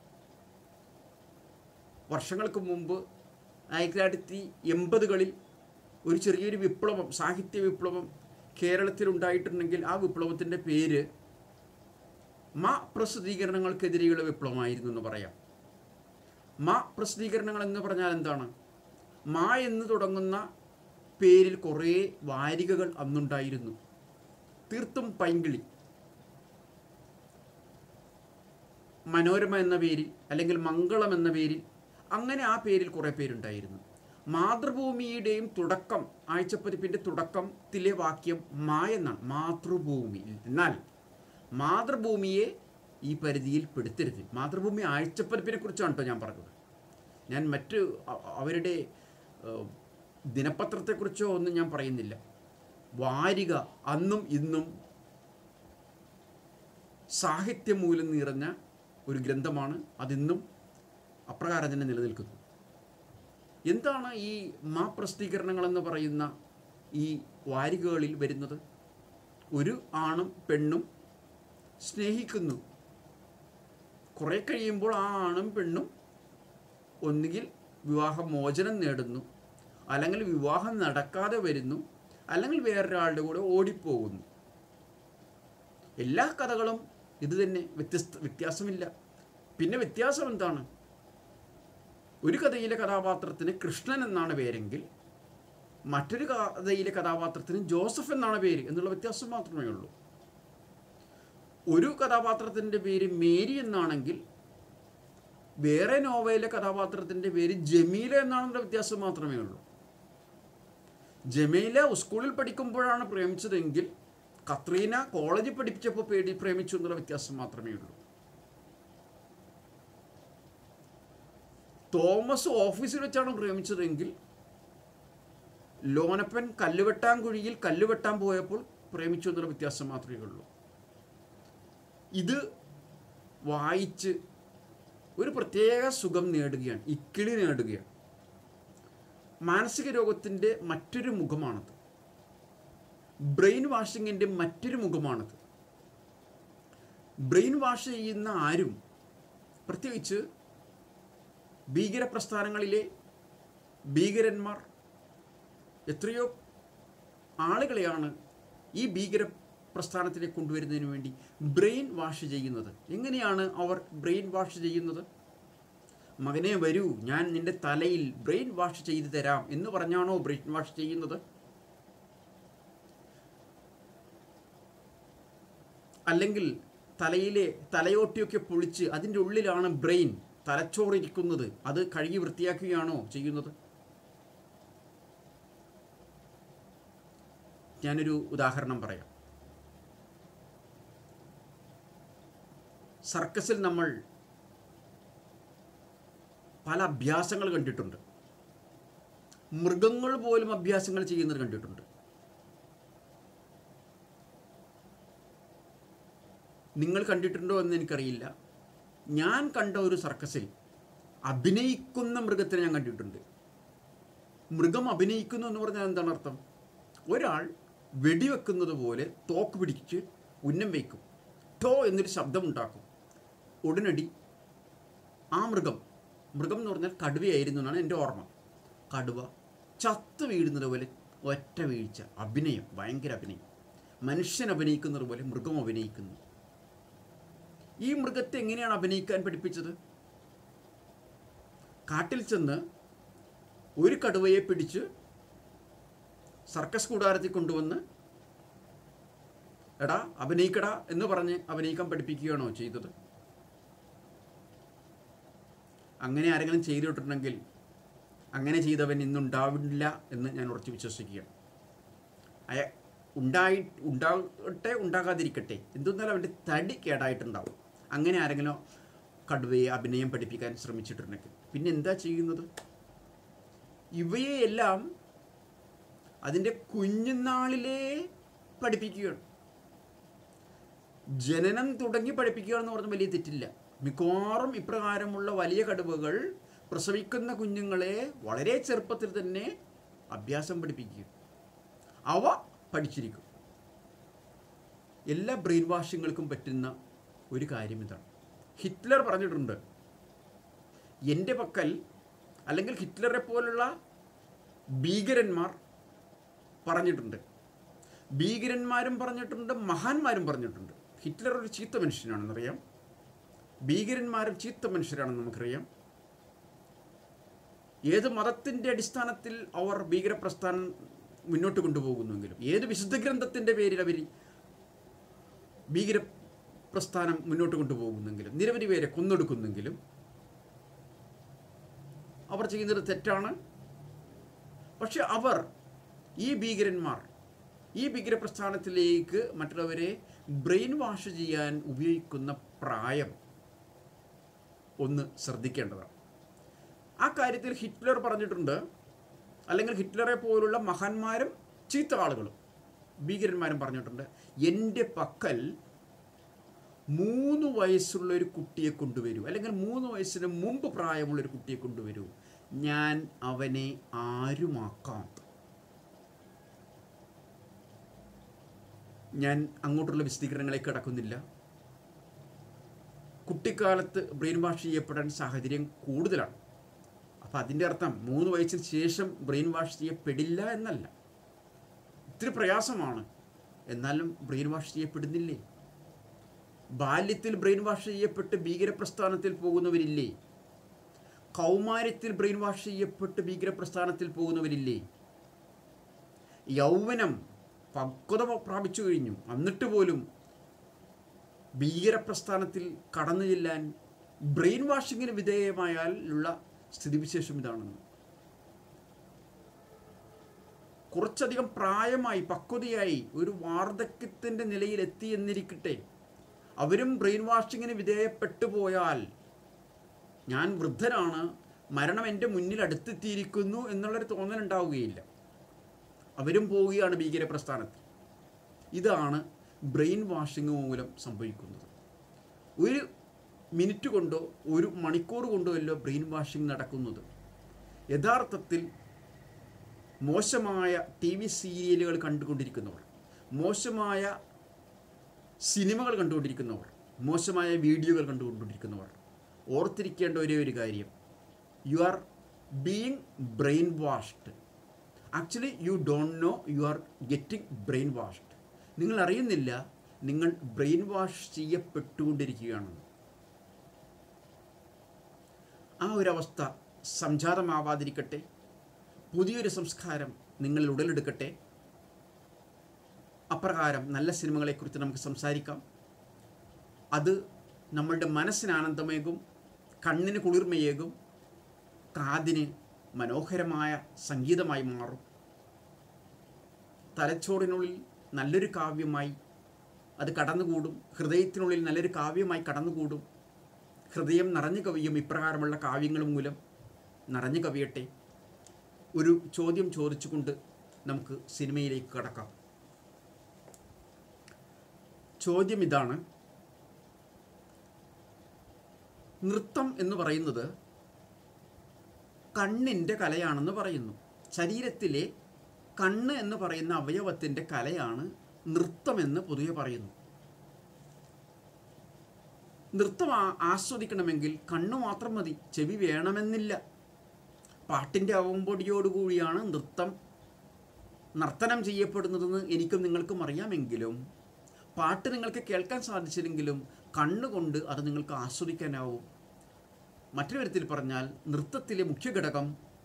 വർഷങ്ങൾക്ക് മുമ്പ് ആയിരത്തി തൊള്ളായിരത്തി എൺപതുകളിൽ ഒരു ചെറിയൊരു വിപ്ലവം സാഹിത്യ വിപ്ലവം കേരളത്തിൽ ഉണ്ടായിട്ടുണ്ടെങ്കിൽ ആ വിപ്ലവത്തിൻ്റെ പേര് മ പ്രസിദ്ധീകരണങ്ങൾക്കെതിരെയുള്ള വിപ്ലവമായിരുന്നു എന്ന് പറയാം മ പ്രസിദ്ധീകരണങ്ങൾ എന്ന് പറഞ്ഞാൽ എന്താണ് മാ എന്ന് തുടങ്ങുന്ന പേരിൽ കുറേ വാരികകൾ അന്നുണ്ടായിരുന്നു തീർത്തും പൈങ്കിളി മനോരമ എന്ന പേരിൽ അല്ലെങ്കിൽ മംഗളം എന്ന പേരിൽ അങ്ങനെ ആ പേരിൽ കുറേ പേരുണ്ടായിരുന്നു മാതൃഭൂമിയുടെയും തുടക്കം ആഴ്ചപ്പതിപ്പിൻ്റെ തുടക്കത്തിലെ വാക്യം മാ എന്നാണ് മാതൃഭൂമി എന്നാൽ മാതൃഭൂമിയെ ഈ പരിധിയിൽ പെടുത്തരുത് മാതൃഭൂമി ആഴ്ചപ്പതിപ്പിനെ കുറിച്ചാണ് കേട്ടോ ഞാൻ പറഞ്ഞത് ഞാൻ മറ്റ് അ- അവരുടെ ഏഹ്, ദിനപത്രത്തെക്കുറിച്ചോ ഒന്നും ഞാൻ പറയുന്നില്ല വാരിക അന്നും ഇന്നും സാഹിത്യമൂലം നിറഞ്ഞ ഒരു ഗ്രന്ഥമാണ് അതിന്നും അപ്രകാരം തന്നെ നിലനിൽക്കുന്നു എന്താണ് ഈ മാ പ്രസിദ്ധീകരണങ്ങളെന്ന് പറയുന്ന ഈ വാരികകളിൽ വരുന്നത് ഒരു ആണും പെണ്ണും സ്നേഹിക്കുന്നു കുറേ കഴിയുമ്പോൾ ആ ആണും പെണ്ണും ഒന്നുകിൽ വിവാഹമോചനം നേടുന്നു അല്ലെങ്കിൽ വിവാഹം നടക്കാതെ വരുന്നു അല്ലെങ്കിൽ വേറൊരാളുടെ കൂടെ ഓടിപ്പോകുന്നു എല്ലാ കഥകളും ഇത് തന്നെ വ്യത്യസ്ത വ്യത്യാസമില്ല പിന്നെ വ്യത്യാസം എന്താണ് ഒരു കഥയിലെ കഥാപാത്രത്തിന് കൃഷ്ണൻ എന്നാണ് പേരെങ്കിൽ മറ്റൊരു കഥയിലെ കഥാപാത്രത്തിന് ജോസഫ് എന്നാണ് പേര് എന്നുള്ള വ്യത്യാസം മാത്രമേ ഉള്ളൂ ഒരു കഥാപാത്രത്തിൻ്റെ പേര് മേരി എന്നാണെങ്കിൽ വേറെ നോവലിലെ കഥാപാത്രത്തിൻ്റെ പേര് ജമീല എന്നാണെന്നുള്ള വ്യത്യാസം മാത്രമേ ഉള്ളൂ ജമീല സ്കൂളിൽ പഠിക്കുമ്പോഴാണ് പ്രേമിച്ചതെങ്കിൽ കത്രീന കോളേജിൽ പഠിപ്പിച്ചപ്പോൾ പേടി പ്രേമിച്ചു എന്നുള്ള വ്യത്യാസം മാത്രമേ ഉള്ളൂ തോമസ് ഓഫീസിൽ വെച്ചാണ് പ്രേമിച്ചതെങ്കിൽ ലോനപ്പൻ കല്ലുവെട്ടാൻ കുഴിയിൽ കല്ലുവെട്ടാൻ പോയപ്പോൾ പ്രേമിച്ചു എന്നുള്ള വ്യത്യാസം മാത്രമേ ഉള്ളൂ ഇത് വായിച്ച് ഒരു പ്രത്യേക സുഖം നേടുകയാണ് ഇക്കിളി നേടുകയാണ് മാനസിക രോഗത്തിൻ്റെ മറ്റൊരു മുഖമാണത് ബ്രെയിൻ വാഷിങ്ങിൻ്റെ മറ്റൊരു മുഖമാണത് ബ്രെയിൻ വാഷ് ചെയ്യുന്ന ആരും പ്രത്യേകിച്ച് ഭീകര പ്രസ്ഥാനങ്ങളിലെ ഭീകരന്മാർ എത്രയോ ആളുകളെയാണ് ഈ ഭീകര പ്രസ്ഥാനത്തിലേക്ക് കൊണ്ടുവരുന്നതിന് വേണ്ടി ബ്രെയിൻ വാഷ് ചെയ്യുന്നത് എങ്ങനെയാണ് അവർ ബ്രെയിൻ വാഷ് ചെയ്യുന്നത് മകനെ വരൂ ഞാൻ നിന്റെ തലയിൽ ബ്രെയിൻ വാഷ് ചെയ്തു തരാം എന്ന് പറഞ്ഞാണോ ബ്രെയിൻ വാഷ് ചെയ്യുന്നത് അല്ലെങ്കിൽ തലയിലെ തലയോട്ടിയൊക്കെ പൊളിച്ച് അതിൻ്റെ ഉള്ളിലാണ് ബ്രെയിൻ തലച്ചോറിരിക്കുന്നത് അത് കഴുകി വൃത്തിയാക്കുകയാണോ ചെയ്യുന്നത് ഞാനൊരു ഉദാഹരണം പറയാം സർക്കസിൽ നമ്മൾ പല അഭ്യാസങ്ങൾ കണ്ടിട്ടുണ്ട് മൃഗങ്ങൾ പോലും അഭ്യാസങ്ങൾ ചെയ്യുന്നത് കണ്ടിട്ടുണ്ട് നിങ്ങൾ കണ്ടിട്ടുണ്ടോ എന്ന് എനിക്കറിയില്ല ഞാൻ കണ്ട ഒരു സർക്കസിൽ അഭിനയിക്കുന്ന മൃഗത്തിനെ ഞാൻ കണ്ടിട്ടുണ്ട് മൃഗം അഭിനയിക്കുന്നു എന്ന് പറഞ്ഞാൽ എന്താണ് അർത്ഥം ഒരാൾ വെടിവെക്കുന്നത് പോലെ തോക്ക് പിടിച്ച് ഉന്നം വയ്ക്കും ടോ എന്നൊരു ശബ്ദമുണ്ടാക്കും ഉടനടി ആ മൃഗം മൃഗം എന്ന് പറഞ്ഞാൽ കടുവയായിരുന്നു എന്നാണ് എൻ്റെ ഓർമ്മ കടുവ ചത്ത് വീഴുന്നത് പോലെ ഒറ്റ വീഴ്ച അഭിനയം ഭയങ്കര അഭിനയം മനുഷ്യൻ അഭിനയിക്കുന്നത് പോലെ മൃഗം അഭിനയിക്കുന്നു ഈ മൃഗത്തെ എങ്ങനെയാണ് അഭിനയിക്കാൻ പഠിപ്പിച്ചത് കാട്ടിൽ ചെന്ന് ഒരു കടുവയെ പിടിച്ച് സർക്കസ് കൂടാരത്തിൽ കൊണ്ടുവന്ന് എടാ അഭിനയിക്കടാ എന്ന് പറഞ്ഞ് അഭിനയിക്കാൻ പഠിപ്പിക്കുകയാണോ ചെയ്തത് അങ്ങനെ ആരെങ്കിലും ചെയ്തിട്ടുണ്ടെങ്കിൽ അങ്ങനെ ചെയ്തവൻ ഇന്നുണ്ടാവില്ല എന്ന് ഞാൻ ഉറച്ചു വിശ്വസിക്കുകയാണ് അയ ഉണ്ടായി ഉണ്ടാകട്ടെ ഉണ്ടാകാതിരിക്കട്ടെ എന്തെന്നാലും അവൻ്റെ തടി കേടായിട്ടുണ്ടാവും അങ്ങനെ ആരെങ്കിലും കടുവയെ അഭിനയം പഠിപ്പിക്കാൻ ശ്രമിച്ചിട്ടുണ്ടെങ്കിൽ പിന്നെ എന്താ ചെയ്യുന്നത് ഇവയെല്ലാം അതിൻ്റെ കുഞ്ഞുനാളിലേ പഠിപ്പിക്കുകയാണ് ജനനം തുടങ്ങി പഠിപ്പിക്കുക എന്ന് പറഞ്ഞാൽ വലിയ തെറ്റില്ല മിക്കവാറും ഇപ്രകാരമുള്ള വലിയ കടുവകൾ പ്രസവിക്കുന്ന കുഞ്ഞുങ്ങളെ വളരെ ചെറുപ്പത്തിൽ തന്നെ അഭ്യാസം പഠിപ്പിക്കുക അവ പഠിച്ചിരിക്കും എല്ലാ ബ്രെയിൻ വാഷിങ്ങൾക്കും പറ്റുന്ന ഒരു കാര്യം ഇതാണ് ഹിറ്റ്ലർ പറഞ്ഞിട്ടുണ്ട് എൻ്റെ പക്കൽ അല്ലെങ്കിൽ ഹിറ്റ്ലറെ പോലുള്ള ഭീകരന്മാർ പറഞ്ഞിട്ടുണ്ട് ഭീകരന്മാരും പറഞ്ഞിട്ടുണ്ട് മഹാന്മാരും പറഞ്ഞിട്ടുണ്ട് ഹിറ്റ്ലർ ഒരു ചീത്ത മനുഷ്യനാണെന്നറിയാം ഭീകരന്മാരും ചീത്ത മനുഷ്യരാണെന്ന് നമുക്കറിയാം ഏത് മതത്തിൻ്റെ അടിസ്ഥാനത്തിൽ അവർ ഭീകരപ്രസ്ഥാനം മുന്നോട്ട് കൊണ്ടുപോകുന്നുവെങ്കിലും ഏത് വിശുദ്ധ ഗ്രന്ഥത്തിൻ്റെ പേരിൽ അവർ ഭീകര പ്രസ്ഥാനം മുന്നോട്ട് കൊണ്ടുപോകുന്നെങ്കിലും നിരവധി പേരെ കൊന്നൊടുക്കുന്നെങ്കിലും അവർ ചെയ്യുന്നത് തെറ്റാണ് പക്ഷെ അവർ ഈ ഭീകരന്മാർ ഈ ഭീകര പ്രസ്ഥാനത്തിലേക്ക് മറ്റുള്ളവരെ ബ്രെയിൻ വാഷ് ചെയ്യാൻ ഉപയോഗിക്കുന്ന പ്രായം ഒന്ന് ശ്രദ്ധിക്കേണ്ടതാണ് ആ കാര്യത്തിൽ ഹിറ്റ്ലർ പറഞ്ഞിട്ടുണ്ട് അല്ലെങ്കിൽ ഹിറ്റ്ലറെ പോലുള്ള മഹാന്മാരും ചീത്ത ആളുകളും ഭീകരന്മാരും പറഞ്ഞിട്ടുണ്ട് എൻ്റെ പക്കൽ മൂന്ന് വയസ്സുള്ള ഒരു കുട്ടിയെ കൊണ്ടുവരൂ അല്ലെങ്കിൽ മൂന്ന് വയസ്സിന് മുമ്പ് പ്രായമുള്ള ഒരു കുട്ടിയെ കൊണ്ടുവരൂ ഞാൻ അവനെ ആരുമാക്കാം ഞാൻ അങ്ങോട്ടുള്ള വിശദീകരണങ്ങളിലേക്ക് കടക്കുന്നില്ല കുട്ടിക്കാലത്ത് ബ്രെയിൻ വാഷ് ചെയ്യപ്പെടാൻ സാഹചര്യം കൂടുതലാണ് അപ്പം അതിൻ്റെ അർത്ഥം മൂന്ന് വയസ്സിന് ശേഷം ബ്രെയിൻ വാഷ് ചെയ്യപ്പെടില്ല എന്നല്ല ഇത്തിരി പ്രയാസമാണ് എന്നാലും ബ്രെയിൻ വാഷ് ചെയ്യപ്പെടുന്നില്ലേ ബാല്യത്തിൽ ബ്രെയിൻ വാഷ് ചെയ്യപ്പെട്ട് ഭീകരപ്രസ്ഥാനത്തിൽ പോകുന്നവരില്ലേ കൗമാരത്തിൽ ബ്രെയിൻ വാഷ് ചെയ്യപ്പെട്ട് ഭീകരപ്രസ്ഥാനത്തിൽ പോകുന്നവരില്ലേ യൗവനം പക്വത പ്രാപിച്ചു കഴിഞ്ഞു എന്നിട്ട് പോലും ഭീകരപ്രസ്ഥാനത്തിൽ കടന്നു ചെല്ലാൻ ബ്രെയിൻ വാഷിങ്ങിന് വിധേയമായാൽ ഉള്ള സ്ഥിതിവിശേഷം ഇതാണെന്ന് കുറച്ചധികം പ്രായമായി പക്വതയായി ഒരു വാർദ്ധക്യത്തിൻ്റെ നിലയിലെത്തി എന്നിരിക്കട്ടെ അവരും ബ്രെയിൻ വാഷിങ്ങിന് വിധേയപ്പെട്ടു പോയാൽ ഞാൻ വൃദ്ധനാണ് മരണം എൻ്റെ മുന്നിൽ അടുത്തെത്തിയിരിക്കുന്നു എന്നുള്ളൊരു തോന്നലുണ്ടാവുകയില്ല അവരും പോവുകയാണ് ഭീകര പ്രസ്ഥാനത്തിൽ ഇതാണ് ബ്രെയിൻ വാഷിംഗ് മൂലം സംഭവിക്കുന്നത് ഒരു മിനിറ്റ് കൊണ്ടോ ഒരു മണിക്കൂർ കൊണ്ടോ അല്ലോ ബ്രെയിൻ വാഷിംഗ് നടക്കുന്നത് യഥാർത്ഥത്തിൽ മോശമായ ടി വി സീരിയലുകൾ കണ്ടുകൊണ്ടിരിക്കുന്നവർ മോശമായ സിനിമകൾ കണ്ടുകൊണ്ടിരിക്കുന്നവർ മോശമായ വീഡിയോകൾ കണ്ടുകൊണ്ടിരിക്കുന്നവർ ഓർത്തിരിക്കേണ്ട ഒരേ ഒരു കാര്യം you are being brain washed actually you don't know you are getting brain washed നിങ്ങൾ അറിയുന്നില്ല നിങ്ങൾ ബ്രെയിൻ വാഷ് ചെയ്യപ്പെട്ടുകൊണ്ടിരിക്കുകയാണെന്ന് ആ ഒരവസ്ഥ സംജാതമാവാതിരിക്കട്ടെ പുതിയൊരു സംസ്കാരം നിങ്ങളിൽ ഉടലെടുക്കട്ടെ അപ്രകാരം നല്ല സിനിമകളെക്കുറിച്ച് നമുക്ക് സംസാരിക്കാം അത് നമ്മളുടെ മനസ്സിന് ആനന്ദമേകും കണ്ണിന് കുളിർമയേകും കാതിന് മനോഹരമായ സംഗീതമായി മാറും തലച്ചോറിനുള്ളിൽ നല്ലൊരു കാവ്യമായി അത് കടന്നുകൂടും ഹൃദയത്തിനുള്ളിൽ നല്ലൊരു കാവ്യമായി കടന്നുകൂടും ഹൃദയം നിറഞ്ഞു കവിയും ഇപ്രകാരമുള്ള കാവ്യങ്ങൾ മൂലം നിറഞ്ഞു കവിയട്ടെ ഒരു ചോദ്യം ചോദിച്ചുകൊണ്ട് നമുക്ക് സിനിമയിലേക്ക് കടക്കാം ചോദ്യം ഇതാണ് നൃത്തം എന്ന് പറയുന്നത് കണ്ണിൻ്റെ കലയാണെന്ന് പറയുന്നു ശരീരത്തിലെ കണ്ണ് എന്ന് പറയുന്ന അവയവത്തിൻ്റെ കലയാണ് നൃത്തമെന്ന് പൊതുവെ പറയുന്നു നൃത്തം ആ- ആസ്വദിക്കണമെങ്കിൽ കണ്ണ് മാത്രം മതി ചെവി വേണമെന്നില്ല പാട്ടിൻ്റെ അവമ്പൊടിയോടുകൂടിയാണ് നൃത്തം നർത്തനം ചെയ്യപ്പെടുന്നതെന്ന് എനിക്കും നിങ്ങൾക്കും അറിയാമെങ്കിലും പാട്ട് നിങ്ങൾക്ക് കേൾക്കാൻ സാധിച്ചില്ലെങ്കിലും കണ്ണുകൊണ്ട് അത് നിങ്ങൾക്ക് ആസ്വദിക്കാനാവും മറ്റൊരു വിധത്തിൽ പറഞ്ഞാൽ നൃത്തത്തിലെ മുഖ്യ ഘടകം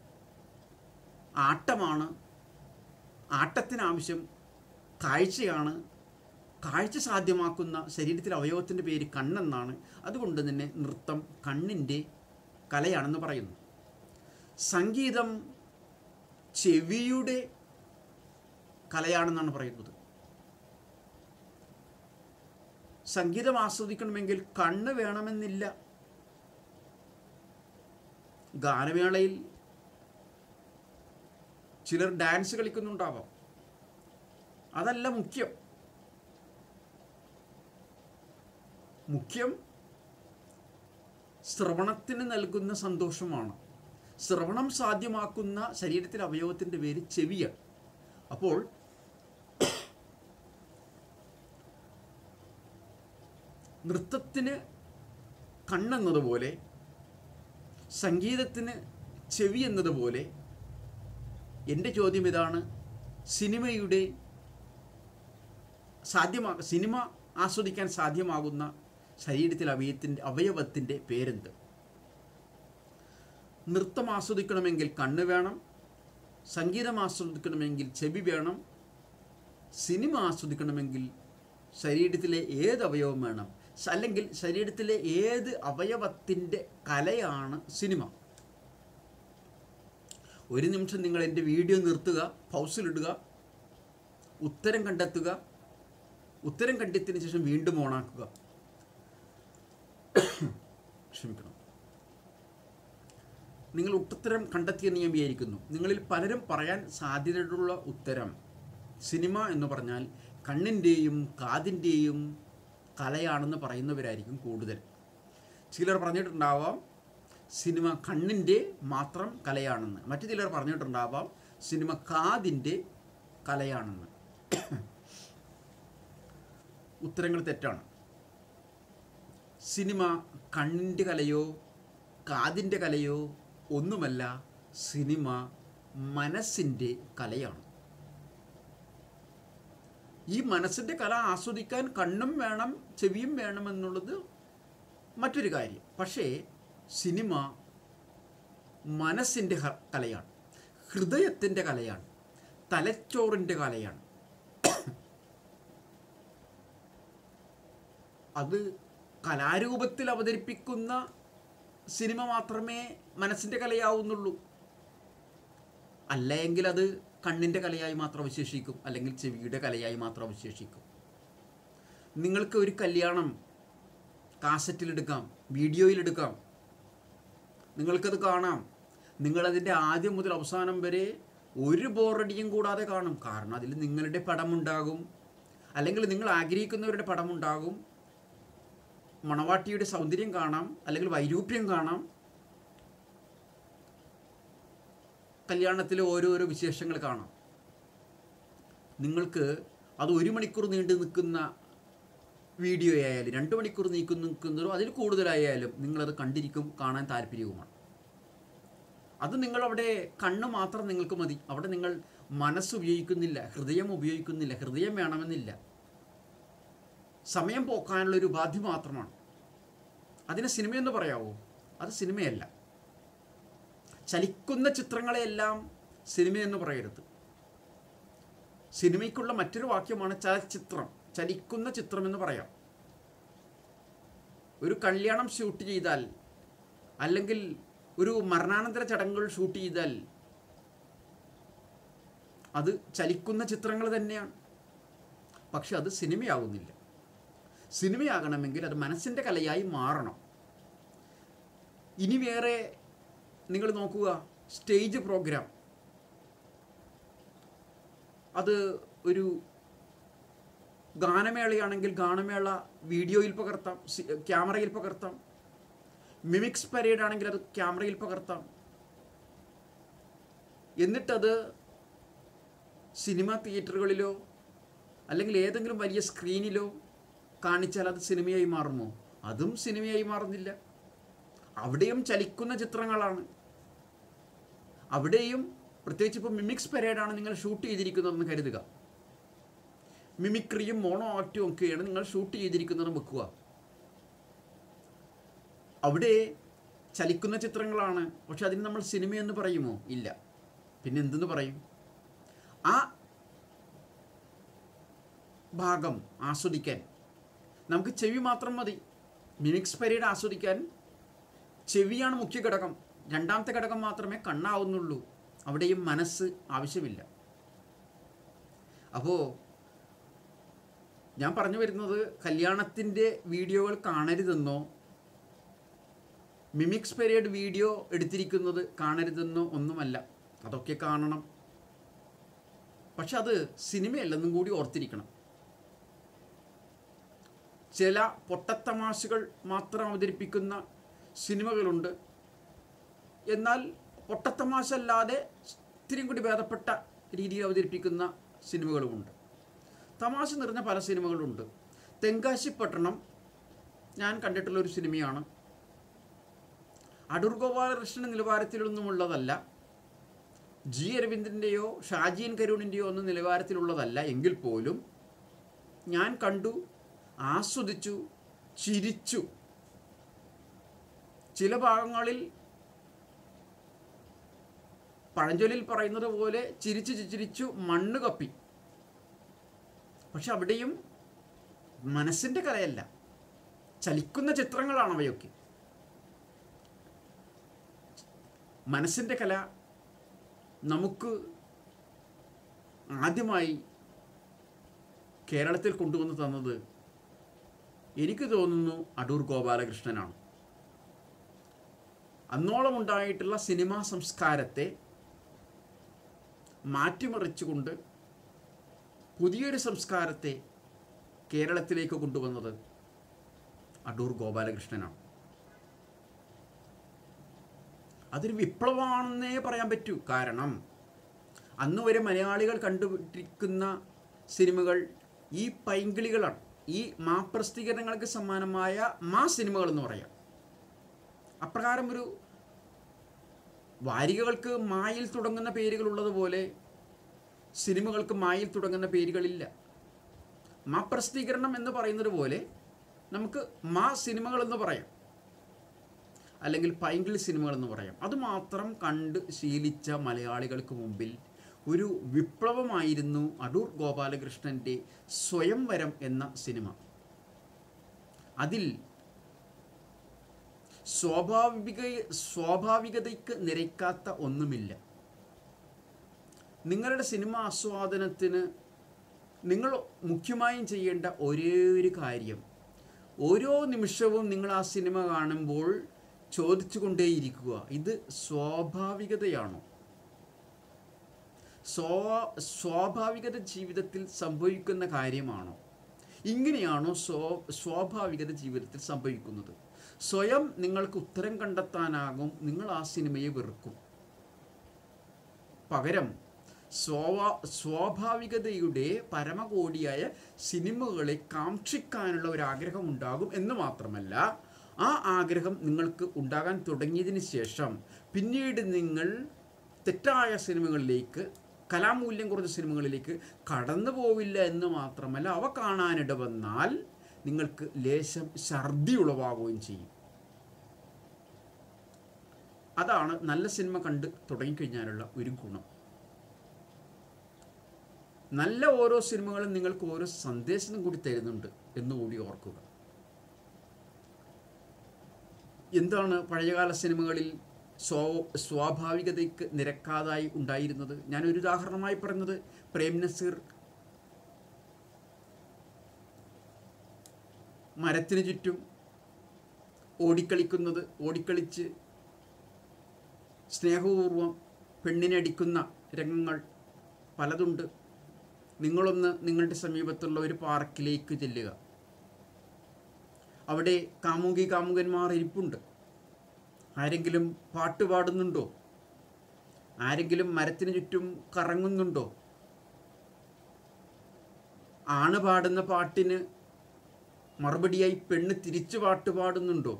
ആട്ടമാണ് ആട്ടത്തിനാവശ്യം കാഴ്ചയാണ് കാഴ്ച സാധ്യമാക്കുന്ന ശരീരത്തിലെ അവയവത്തിൻ്റെ പേര് കണ്ണെന്നാണ് അതുകൊണ്ട് തന്നെ നൃത്തം കണ്ണിൻ്റെ കലയാണെന്ന് പറയുന്നു സംഗീതം ചെവിയുടെ കലയാണെന്നാണ് പറയുന്നത് സംഗീതം ആസ്വദിക്കണമെങ്കിൽ കണ്ണ് വേണമെന്നില്ല ഗാനമേളയിൽ ചിലർ ഡാൻസ് കളിക്കുന്നുണ്ടാവാം അതല്ല മുഖ്യം മുഖ്യം ശ്രവണത്തിന് നൽകുന്ന സന്തോഷമാണ് ശ്രവണം സാധ്യമാക്കുന്ന ശരീരത്തിലെ അവയവത്തിൻ്റെ പേര് ചെവിയാണ് അപ്പോൾ നൃത്തത്തിന് കണ്ണെന്നതുപോലെ സംഗീതത്തിന് ചെവി എന്നതുപോലെ എൻ്റെ ചോദ്യം ഇതാണ് സിനിമയുടെ സാധ്യമാ സിനിമ ആസ്വദിക്കാൻ സാധ്യമാകുന്ന ശരീരത്തിലെ അവയത്തിൻ്റെ അവയവത്തിൻ്റെ പേരെന്ത് നൃത്തം ആസ്വദിക്കണമെങ്കിൽ കണ്ണ് വേണം സംഗീതം ആസ്വദിക്കണമെങ്കിൽ ചെവി വേണം സിനിമ ആസ്വദിക്കണമെങ്കിൽ ശരീരത്തിലെ ഏത് അവയവം വേണം സ- അല്ലെങ്കിൽ ശരീരത്തിലെ ഏത് അവയവത്തിൻ്റെ കലയാണ് സിനിമ ഒരു നിമിഷം നിങ്ങൾ എൻ്റെ വീഡിയോ നിർത്തുക പൗസിലിടുക ഉത്തരം കണ്ടെത്തുക ഉത്തരം കണ്ടെത്തിയതിനു ശേഷം വീണ്ടും ഓണാക്കുക ക്ഷമിക്കണം നിങ്ങൾ ഉത്തരം കണ്ടെത്തിയെന്ന് ഞാൻ വിചാരിക്കുന്നു നിങ്ങളിൽ പലരും പറയാൻ സാധ്യതയുള്ള ഉത്തരം സിനിമ എന്ന് പറഞ്ഞാൽ കണ്ണിൻ്റെയും കാതിൻ്റെയും കലയാണെന്ന് പറയുന്നവരായിരിക്കും കൂടുതൽ ചിലർ പറഞ്ഞിട്ടുണ്ടാവാം സിനിമ കണ്ണിൻ്റെ മാത്രം കലയാണെന്ന് മറ്റു ചിലർ പറഞ്ഞിട്ടുണ്ടാവാം സിനിമ കാതിൻ്റെ കലയാണെന്ന് ഉത്തരങ്ങൾ തെറ്റാണ് സിനിമ കണ്ണിൻ്റെ കലയോ കാതിൻ്റെ കലയോ ഒന്നുമല്ല സിനിമ മനസ്സിൻ്റെ കലയാണ് ഈ മനസ്സിൻ്റെ കല ആസ്വദിക്കാൻ കണ്ണും വേണം ചെവിയും വേണമെന്നുള്ളത് മറ്റൊരു കാര്യം പക്ഷേ സിനിമ മനസ്സിൻ്റെ ഹ- കലയാണ് ഹൃദയത്തിൻ്റെ കലയാണ് തലച്ചോറിൻ്റെ കലയാണ് അത് കലാരൂപത്തിൽ അവതരിപ്പിക്കുന്ന സിനിമ മാത്രമേ മനസ്സിൻ്റെ കലയാവുന്നുള്ളൂ അല്ലെങ്കിൽ അത് കണ്ണിൻ്റെ കലയായി മാത്രം അവശേഷിക്കും അല്ലെങ്കിൽ ചെവിയുടെ കലയായി മാത്രം അവശേഷിക്കും നിങ്ങൾക്ക് ഒരു കല്യാണം കാസറ്റിലെടുക്കാം വീഡിയോയിലെടുക്കാം നിങ്ങൾക്കത് കാണാം നിങ്ങളതിൻ്റെ ആദ്യം മുതൽ അവസാനം വരെ ഒരു ബോറടിയും കൂടാതെ കാണും കാരണം അതിൽ നിങ്ങളുടെ പടമുണ്ടാകും അല്ലെങ്കിൽ നിങ്ങൾ ആഗ്രഹിക്കുന്നവരുടെ പടമുണ്ടാകും മണവാട്ടിയുടെ സൗന്ദര്യം കാണാം അല്ലെങ്കിൽ വൈരൂപ്യം കാണാം കല്യാണത്തിലെ ഓരോരോ വിശേഷങ്ങൾ കാണാം നിങ്ങൾക്ക് അത് ഒരു മണിക്കൂർ നീണ്ടു നിൽക്കുന്ന വീഡിയോ ആയാലും രണ്ട് മണിക്കൂർ നീക്കു നിൽക്കുന്നതോ അതിൽ കൂടുതലായാലും നിങ്ങളത് കണ്ടിരിക്കും കാണാൻ താല്പര്യവുമാണ് അത് നിങ്ങളവിടെ കണ്ണ് മാത്രം നിങ്ങൾക്ക് മതി അവിടെ നിങ്ങൾ മനസ്സ് ഉപയോഗിക്കുന്നില്ല ഹൃദയം ഉപയോഗിക്കുന്നില്ല ഹൃദയം വേണമെന്നില്ല സമയം പോക്കാനുള്ള ഒരു ഉപാധി മാത്രമാണ് അതിനെ സിനിമയെന്ന് പറയാവോ അത് സിനിമയല്ല ചലിക്കുന്ന ചിത്രങ്ങളെയെല്ലാം സിനിമയെന്ന് പറയരുത് സിനിമയ്ക്കുള്ള മറ്റൊരു വാക്യമാണ് ചലച്ചിത്രം ചലിക്കുന്ന ചിത്രം എന്ന് പറയാം ഒരു കല്യാണം ഷൂട്ട് ചെയ്താൽ അല്ലെങ്കിൽ ഒരു മരണാനന്തര ചടങ്ങുകൾ ഷൂട്ട് ചെയ്താൽ അത് ചലിക്കുന്ന ചിത്രങ്ങൾ തന്നെയാണ് പക്ഷെ അത് സിനിമയാകുന്നില്ല സിനിമയാകണമെങ്കിൽ അത് മനസ്സിൻ്റെ കലയായി മാറണം ഇനി വേറെ നിങ്ങൾ നോക്കുക സ്റ്റേജ് പ്രോഗ്രാം അത് ഒരു ഗാനമേളയാണെങ്കിൽ ഗാനമേള വീഡിയോയിൽ പകർത്താം സി- ക്യാമറയിൽ പകർത്താം മിമിക്സ് പരേഡ് ആണെങ്കിൽ അത് ക്യാമറയിൽ പകർത്താം എന്നിട്ടത് സിനിമ തിയേറ്ററുകളിലോ അല്ലെങ്കിൽ ഏതെങ്കിലും വലിയ സ്ക്രീനിലോ കാണിച്ചാൽ അത് സിനിമയായി മാറുമോ അതും സിനിമയായി മാറുന്നില്ല അവിടെയും ചലിക്കുന്ന ചിത്രങ്ങളാണ് അവിടെയും പ്രത്യേകിച്ച് ഇപ്പോൾ മിമിക്സ് പരേഡാണ് നിങ്ങൾ ഷൂട്ട് ചെയ്തിരിക്കുന്നതെന്ന് കരുതുക മിമിക്രിയും മോണോ ആക്റ്റും ഒക്കെയാണ് നിങ്ങൾ ഷൂട്ട് ചെയ്തിരിക്കുന്നത് വെക്കുക അവിടെ ചലിക്കുന്ന ചിത്രങ്ങളാണ് പക്ഷെ അതിന് നമ്മൾ സിനിമയെന്ന് പറയുമോ ഇല്ല പിന്നെ എന്തെന്ന് പറയും ആ ഭാഗം ആസ്വദിക്കാൻ നമുക്ക് ചെവി മാത്രം മതി മിമിക്സ് പരേഡ് ആസ്വദിക്കാൻ ചെവിയാണ് മുഖ്യ ഘടകം രണ്ടാമത്തെ ഘടകം മാത്രമേ കണ്ണാവുന്നുള്ളൂ അവിടെയും മനസ്സ് ആവശ്യമില്ല അപ്പോൾ ഞാൻ പറഞ്ഞു വരുന്നത് കല്യാണത്തിൻ്റെ വീഡിയോകൾ കാണരുതെന്നോ മിമിക്സ് പരേഡ് വീഡിയോ എടുത്തിരിക്കുന്നത് കാണരുതെന്നോ ഒന്നുമല്ല അതൊക്കെ കാണണം പക്ഷെ അത് സിനിമയല്ലെന്നും കൂടി ഓർത്തിരിക്കണം ചില പൊട്ടത്തമാശകൾ മാത്രം അവതരിപ്പിക്കുന്ന സിനിമകളുണ്ട് എന്നാൽ പൊട്ടത്തമാശ അല്ലാതെ ഇത്തിരിയും കൂടി ഭേദപ്പെട്ട രീതിയിൽ അവതരിപ്പിക്കുന്ന സിനിമകളുമുണ്ട് തമാശ നിറഞ്ഞ പല സിനിമകളുണ്ട് തെങ്കാശിപ്പട്ടണം ഞാൻ കണ്ടിട്ടുള്ള ഒരു സിനിമയാണ് അടൂർ ഗോപാലകൃഷ്ണൻ നിലവാരത്തിലൊന്നുമുള്ളതല്ല ജി അരവിന്ദൻ്റെയോ ഷാജീൻ കരുണിൻ്റെയോ ഒന്നും നിലവാരത്തിലുള്ളതല്ല എങ്കിൽ പോലും ഞാൻ കണ്ടു ആസ്വദിച്ചു ചിരിച്ചു ചില ഭാഗങ്ങളിൽ പഴഞ്ചൊല്ലിൽ പറയുന്നത് പോലെ ചിരിച്ചു ചിരിച്ചു മണ്ണ് കപ്പി പക്ഷെ അവിടെയും മനസ്സിൻ്റെ കലയല്ല ചലിക്കുന്ന ചിത്രങ്ങളാണ് അവയൊക്കെ മനസ്സിൻ്റെ കല നമുക്ക് ആദ്യമായി കേരളത്തിൽ കൊണ്ടുവന്ന് തന്നത് എനിക്ക് തോന്നുന്നു അടൂർ ഗോപാലകൃഷ്ണനാണ് അന്നോളം ഉണ്ടായിട്ടുള്ള സിനിമാ സംസ്കാരത്തെ മാറ്റിമറിച്ചുകൊണ്ട് പുതിയൊരു സംസ്കാരത്തെ കേരളത്തിലേക്ക് കൊണ്ടുവന്നത് അടൂർ ഗോപാലകൃഷ്ണനാണ് അതൊരു വിപ്ലവമാണെന്നേ പറയാൻ പറ്റൂ കാരണം അന്ന് വരെ മലയാളികൾ കണ്ടുപിടിക്കുന്ന സിനിമകൾ ഈ പൈങ്കിളികളാണ് ഈ മാപ്രസിദ്ധീകരണങ്ങൾക്ക് സമാനമായ മാ സിനിമകൾ എന്ന് പറയാം അപ്രകാരം ഒരു വാരികകൾക്ക് മായിൽ തുടങ്ങുന്ന പേരുകൾ ഉള്ളതുപോലെ സിനിമകൾക്ക് മായിൽ തുടങ്ങുന്ന പേരുകളില്ല മാ പ്രസിദ്ധീകരണം എന്ന് പറയുന്നത് പോലെ നമുക്ക് മാ സിനിമകൾ എന്ന് പറയാം അല്ലെങ്കിൽ പൈങ്കിളി സിനിമകൾ എന്ന് പറയാം അതുമാത്രം കണ്ട് ശീലിച്ച മലയാളികൾക്ക് മുമ്പിൽ ഒരു വിപ്ലവമായിരുന്നു അടൂർ ഗോപാലകൃഷ്ണൻ്റെ സ്വയംവരം എന്ന സിനിമ അതിൽ സ്വാഭാവിക സ്വാഭാവികതയ്ക്ക് നിരക്കാത്ത ഒന്നുമില്ല നിങ്ങളുടെ സിനിമ ആസ്വാദനത്തിന് നിങ്ങൾ മുഖ്യമായും ചെയ്യേണ്ട ഒരേ ഒരു കാര്യം ഓരോ നിമിഷവും നിങ്ങൾ ആ സിനിമ കാണുമ്പോൾ ചോദിച്ചു കൊണ്ടേയിരിക്കുക ഇത് സ്വാഭാവികതയാണോ സ്വാ സ്വാഭാവികത ജീവിതത്തിൽ സംഭവിക്കുന്ന കാര്യമാണോ ഇങ്ങനെയാണോ സ്വ സ്വാഭാവികത ജീവിതത്തിൽ സംഭവിക്കുന്നത് സ്വയം നിങ്ങൾക്ക് ഉത്തരം കണ്ടെത്താനാകും നിങ്ങൾ ആ സിനിമയെ വെറുക്കും പകരം സ്വാ സ്വാഭാവികതയുടെ പരമകോടിയായ സിനിമകളെ കാക്ഷിക്കാനുള്ള ഒരു ആഗ്രഹം ഉണ്ടാകും എന്ന് മാത്രമല്ല ആ ആഗ്രഹം നിങ്ങൾക്ക് ഉണ്ടാകാൻ തുടങ്ങിയതിന് ശേഷം പിന്നീട് നിങ്ങൾ തെറ്റായ സിനിമകളിലേക്ക് കലാമൂല്യം കുറഞ്ഞ സിനിമകളിലേക്ക് കടന്നു പോവില്ല എന്ന് മാത്രമല്ല അവ കാണാനിട വന്നാൽ നിങ്ങൾക്ക് ലേശം ഛർദി ഉളവാകുകയും ചെയ്യും അതാണ് നല്ല സിനിമ കണ്ട് തുടങ്ങിക്കഴിഞ്ഞാലുള്ള ഒരു ഗുണം നല്ല ഓരോ സിനിമകളും നിങ്ങൾക്ക് ഓരോ സന്ദേശം കൂടി തരുന്നുണ്ട് എന്നുകൂടി ഓർക്കുക എന്താണ് പഴയകാല സിനിമകളിൽ സ്വ സ്വാഭാവികതയ്ക്ക് നിരക്കാതായി ഉണ്ടായിരുന്നത് ഞാൻ ഒരു ഉദാഹരണമായി പറഞ്ഞത് പ്രേം നസീർ മരത്തിന് ചുറ്റും ഓടിക്കളിക്കുന്നത് ഓടിക്കളിച്ച് സ്നേഹപൂർവം പെണ്ണിനെ അടിക്കുന്ന രംഗങ്ങൾ പലതുണ്ട് നിങ്ങളൊന്ന് നിങ്ങളുടെ സമീപത്തുള്ള ഒരു പാർക്കിലേക്ക് ചെല്ലുക അവിടെ കാമുകി കാമുകന്മാർ ഇരിപ്പുണ്ട് ആരെങ്കിലും പാട്ട് പാടുന്നുണ്ടോ ആരെങ്കിലും മരത്തിന് ചുറ്റും കറങ്ങുന്നുണ്ടോ ആണ് പാടുന്ന പാട്ടിന് മറുപടിയായി പെണ്ണ് തിരിച്ചു പാട്ട് പാടുന്നുണ്ടോ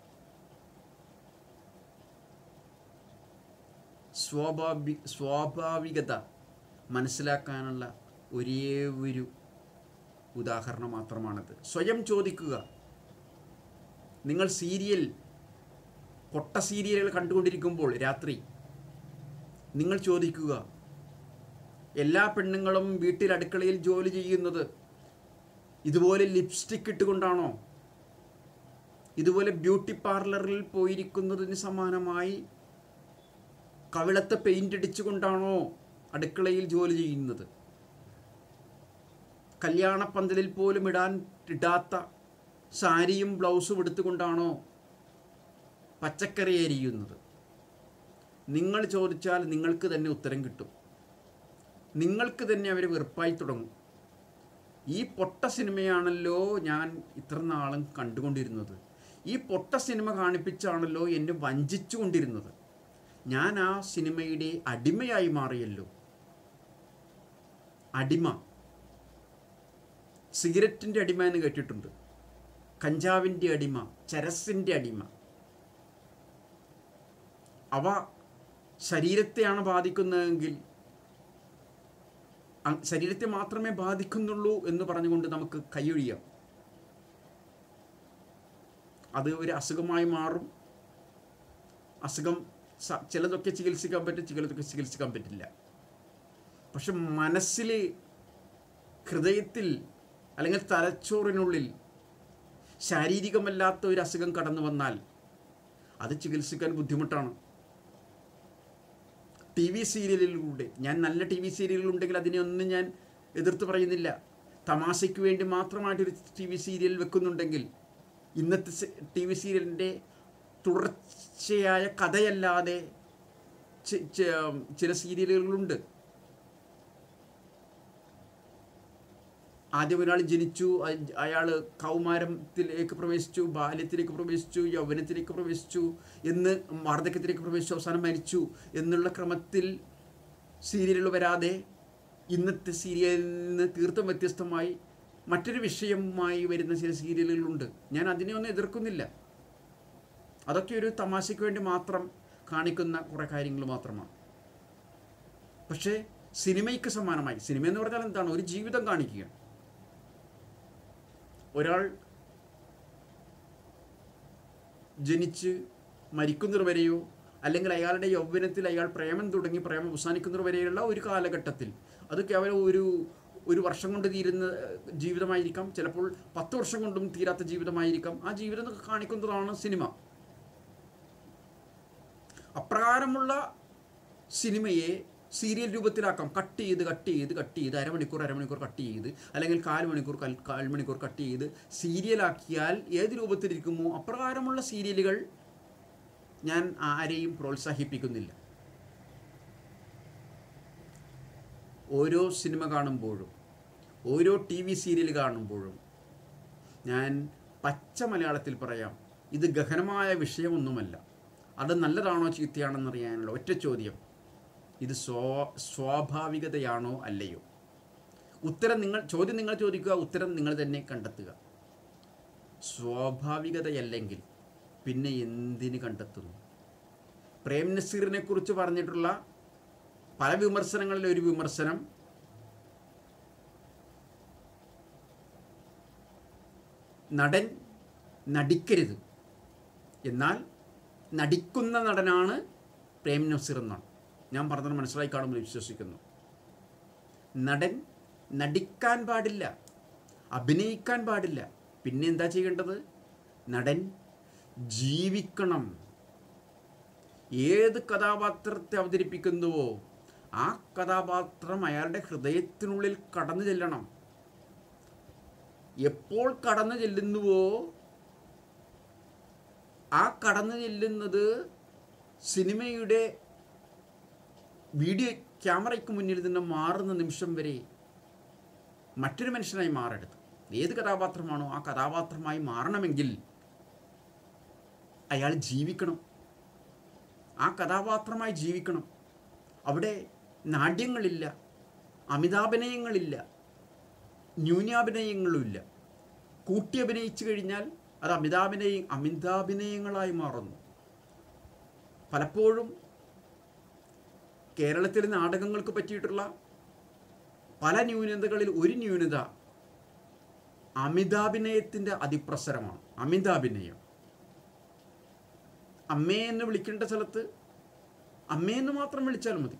സ്വാഭാവി സ്വാഭാവികത മനസ്സിലാക്കാനുള്ള ഒരേ ഒരു ഉദാഹരണം മാത്രമാണത് സ്വയം ചോദിക്കുക നിങ്ങൾ സീരിയൽ പൊട്ട സീരിയലുകൾ കണ്ടുകൊണ്ടിരിക്കുമ്പോൾ രാത്രി നിങ്ങൾ ചോദിക്കുക എല്ലാ പെണ്ണുങ്ങളും വീട്ടിൽ അടുക്കളയിൽ ജോലി ചെയ്യുന്നത് ഇതുപോലെ ലിപ്സ്റ്റിക് ഇട്ടുകൊണ്ടാണോ ഇതുപോലെ ബ്യൂട്ടി പാർലറിൽ പോയിരിക്കുന്നതിന് സമാനമായി കവിളത്തെ പെയിൻ്റ് അടിച്ചുകൊണ്ടാണോ അടുക്കളയിൽ ജോലി ചെയ്യുന്നത് കല്യാണപ്പന്തലിൽ പോലും ഇടാൻ ഇടാത്ത സാരിയും ബ്ലൗസും എടുത്തുകൊണ്ടാണോ പച്ചക്കറി അരിയുന്നത് നിങ്ങൾ ചോദിച്ചാൽ നിങ്ങൾക്ക് തന്നെ ഉത്തരം കിട്ടും നിങ്ങൾക്ക് തന്നെ അവർ വെറുപ്പായി തുടങ്ങും ഈ പൊട്ട സിനിമയാണല്ലോ ഞാൻ ഇത്ര നാളും കണ്ടുകൊണ്ടിരുന്നത് ഈ പൊട്ട സിനിമ കാണിപ്പിച്ചാണല്ലോ എന്നെ വഞ്ചിച്ചു കൊണ്ടിരുന്നത് ഞാൻ ആ സിനിമയുടെ അടിമയായി മാറിയല്ലോ അടിമ സിഗരറ്റിൻ്റെ അടിമ എന്ന് കേട്ടിട്ടുണ്ട് കഞ്ചാവിൻ്റെ അടിമ ചരസിൻ്റെ അടിമ അവ ശരീരത്തെയാണ് ബാധിക്കുന്നതെങ്കിൽ അ- ശരീരത്തെ മാത്രമേ ബാധിക്കുന്നുള്ളൂ എന്ന് പറഞ്ഞുകൊണ്ട് നമുക്ക് കൈയൊഴിയാം അത് ഒരു അസുഖമായി മാറും അസുഖം സ- ചിലതൊക്കെ ചികിത്സിക്കാൻ പറ്റും ചിലതൊക്കെ ചികിത്സിക്കാൻ പറ്റില്ല പക്ഷെ മനസ്സിൽ ഹൃദയത്തിൽ അല്ലെങ്കിൽ തലച്ചോറിനുള്ളിൽ ശാരീരികമല്ലാത്ത ഒരു അസുഖം കടന്നു വന്നാൽ അത് ചികിത്സിക്കാൻ ബുദ്ധിമുട്ടാണ് ടി വി സീരിയലിലൂടെ ഞാൻ നല്ല ടി വി സീരിയലുകളുണ്ടെങ്കിൽ അതിനെ ഒന്നും ഞാൻ എതിർത്ത് പറയുന്നില്ല തമാശയ്ക്ക് വേണ്ടി മാത്രമായിട്ടൊരു ടി വി സീരിയൽ വെക്കുന്നുണ്ടെങ്കിൽ ഇന്നത്തെ ടി വി സീരിയലിൻ്റെ തുടർച്ചയായ കഥയല്ലാതെ ചി- ചി- ചില സീരിയലുകളുണ്ട് ആദ്യം ഒരാൾ ജനിച്ചു അയാൾ കൗമാരത്തിലേക്ക് പ്രവേശിച്ചു ബാല്യത്തിലേക്ക് പ്രവേശിച്ചു യൗവനത്തിലേക്ക് പ്രവേശിച്ചു എന്ന് വാർദ്ധക്യത്തിലേക്ക് പ്രവേശിച്ചു അവസാനം മരിച്ചു എന്നുള്ള ക്രമത്തിൽ സീരിയലുകൾ വരാതെ ഇന്നത്തെ സീരിയലിൽ നിന്ന് തീർത്തും വ്യത്യസ്തമായി മറ്റൊരു വിഷയവുമായി വരുന്ന ചില സീരിയലുകളുണ്ട് ഞാൻ അതിനെ ഒന്നും എതിർക്കുന്നില്ല അതൊക്കെ ഒരു തമാശയ്ക്ക് വേണ്ടി മാത്രം കാണിക്കുന്ന കുറേ കാര്യങ്ങൾ മാത്രമാണ് പക്ഷേ സിനിമയ്ക്ക് സമാനമായി സിനിമ എന്ന് പറഞ്ഞാൽ എന്താണ് ഒരു ജീവിതം കാണിക്കുക ഒരാൾ ജനിച്ച് മരിക്കുന്നത് വരെയോ അല്ലെങ്കിൽ അയാളുടെ യൗവനത്തിൽ അയാൾ പ്രേമം തുടങ്ങി പ്രേമം അവസാനിക്കുന്നത് വരെയുള്ള ഒരു കാലഘട്ടത്തിൽ അത് കേവലം ഒരു ഒരു വർഷം കൊണ്ട് തീരുന്ന ജീവിതമായിരിക്കാം ചിലപ്പോൾ പത്ത് വർഷം കൊണ്ടും തീരാത്ത ജീവിതമായിരിക്കാം ആ ജീവിതം കാണിക്കുന്നതാണ് സിനിമ അപ്രകാരമുള്ള സിനിമയെ സീരിയൽ രൂപത്തിലാക്കാം കട്ട് ചെയ്ത് കട്ട് ചെയ്ത് കട്ട് ചെയ്ത് അരമണിക്കൂർ അരമണിക്കൂർ കട്ട് ചെയ്ത് അല്ലെങ്കിൽ കാൽ മണിക്കൂർ കാൽ കാൽ മണിക്കൂർ കട്ട് ചെയ്ത് സീരിയലാക്കിയാൽ ഏത് രൂപത്തിലിരിക്കുമോ അപ്രകാരമുള്ള സീരിയലുകൾ ഞാൻ ആരെയും പ്രോത്സാഹിപ്പിക്കുന്നില്ല ഓരോ സിനിമ കാണുമ്പോഴും ഓരോ ടി വി സീരിയൽ കാണുമ്പോഴും ഞാൻ പച്ച മലയാളത്തിൽ പറയാം ഇത് ഗഹനമായ വിഷയമൊന്നുമല്ല അത് നല്ലതാണോ ചീത്തയാണെന്നറിയാനുള്ള ഒറ്റ ചോദ്യം ഇത് സ്വോ സ്വാഭാവികതയാണോ അല്ലയോ ഉത്തരം നിങ്ങൾ ചോദ്യം നിങ്ങൾ ചോദിക്കുക ഉത്തരം നിങ്ങൾ തന്നെ കണ്ടെത്തുക സ്വാഭാവികതയല്ലെങ്കിൽ പിന്നെ എന്തിന് കണ്ടെത്തുന്നു പ്രേം നസീറിനെ കുറിച്ച് പറഞ്ഞിട്ടുള്ള പല വിമർശനങ്ങളിൽ ഒരു വിമർശനം നടൻ നടിക്കരുത് എന്നാൽ നടിക്കുന്ന നടനാണ് പ്രേം നസീർ എന്നാണ് ഞാൻ പറഞ്ഞത് മനസ്സിലായി കാണുമ്പോൾ വിശ്വസിക്കുന്നു നടൻ നടിക്കാൻ പാടില്ല അഭിനയിക്കാൻ പാടില്ല പിന്നെ എന്താ ചെയ്യേണ്ടത് നടൻ ജീവിക്കണം ഏത് കഥാപാത്രത്തെ അവതരിപ്പിക്കുന്നുവോ ആ കഥാപാത്രം അയാളുടെ ഹൃദയത്തിനുള്ളിൽ കടന്നു ചെല്ലണം എപ്പോൾ കടന്നു ചെല്ലുന്നുവോ ആ കടന്നു ചെല്ലുന്നത് സിനിമയുടെ വീഡിയോ ക്യാമറയ്ക്ക് മുന്നിൽ നിന്ന് മാറുന്ന നിമിഷം വരെ മറ്റൊരു മനുഷ്യനായി മാറരുത് ഏത് കഥാപാത്രമാണോ ആ കഥാപാത്രമായി മാറണമെങ്കിൽ അയാൾ ജീവിക്കണം ആ കഥാപാത്രമായി ജീവിക്കണം അവിടെ നാട്യങ്ങളില്ല അമിതാഭിനയങ്ങളില്ല ന്യൂനാഭിനയങ്ങളുമില്ല കൂട്ടി അഭിനയിച്ചു കഴിഞ്ഞാൽ അത് അമിതാഭിനയ അമിതാഭിനയങ്ങളായി മാറുന്നു പലപ്പോഴും കേരളത്തിലെ നാടകങ്ങൾക്ക് പറ്റിയിട്ടുള്ള പല ന്യൂനതകളിൽ ഒരു ന്യൂനത അമിതാഭിനയത്തിൻ്റെ അതിപ്രസരമാണ് അമിതാഭിനയം അമ്മേ എന്ന് വിളിക്കേണ്ട സ്ഥലത്ത് അമ്മയെന്ന് മാത്രം വിളിച്ചാൽ മതി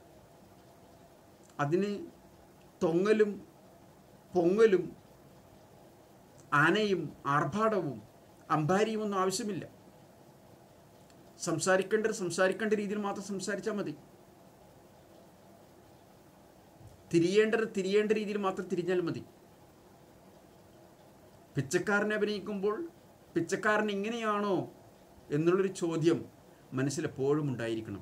അതിന് തൊങ്ങലും പൊങ്ങലും ആനയും ആർഭാടവും അമ്പാരിയും ഒന്നും ആവശ്യമില്ല സംസാരിക്കേണ്ടത് സംസാരിക്കേണ്ട രീതിയിൽ മാത്രം സംസാരിച്ചാൽ മതി തിരിയേണ്ടത് തിരിയേണ്ട രീതിയിൽ മാത്രം തിരിഞ്ഞാൽ മതി പിച്ചക്കാരനെ അഭിനയിക്കുമ്പോൾ പിച്ചക്കാരൻ ഇങ്ങനെയാണോ എന്നുള്ളൊരു ചോദ്യം മനസ്സിൽ എപ്പോഴും ഉണ്ടായിരിക്കണം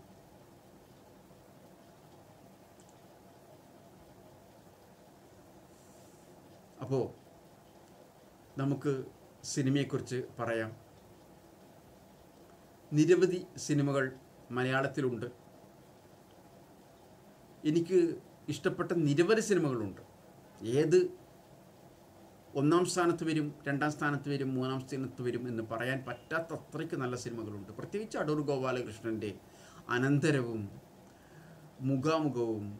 അപ്പോൾ നമുക്ക് സിനിമയെക്കുറിച്ച് പറയാം നിരവധി സിനിമകൾ മലയാളത്തിലുണ്ട് എനിക്ക് ഇഷ്ടപ്പെട്ട നിരവധി സിനിമകളുണ്ട് ഏത് ഒന്നാം സ്ഥാനത്ത് വരും രണ്ടാം സ്ഥാനത്ത് വരും മൂന്നാം സ്ഥാനത്ത് വരും എന്ന് പറയാൻ പറ്റാത്ത അത്രയ്ക്ക് നല്ല സിനിമകളുണ്ട് പ്രത്യേകിച്ച് അടൂർ ഗോപാലകൃഷ്ണൻ്റെ അനന്തരവും മുഖാമുഖവും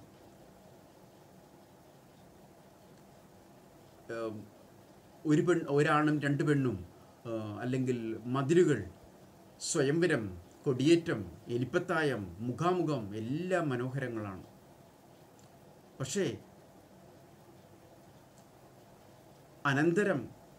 ഏം, ഒരു പെൺ ഒരാണും രണ്ട് പെണ്ണും ആ, അല്ലെങ്കിൽ മതിലുകൾ സ്വയംവരം കൊടിയേറ്റം എലിപ്പത്തായം മുഖാമുഖം എല്ലാം മനോഹരങ്ങളാണ് പക്ഷേ അനന്തരം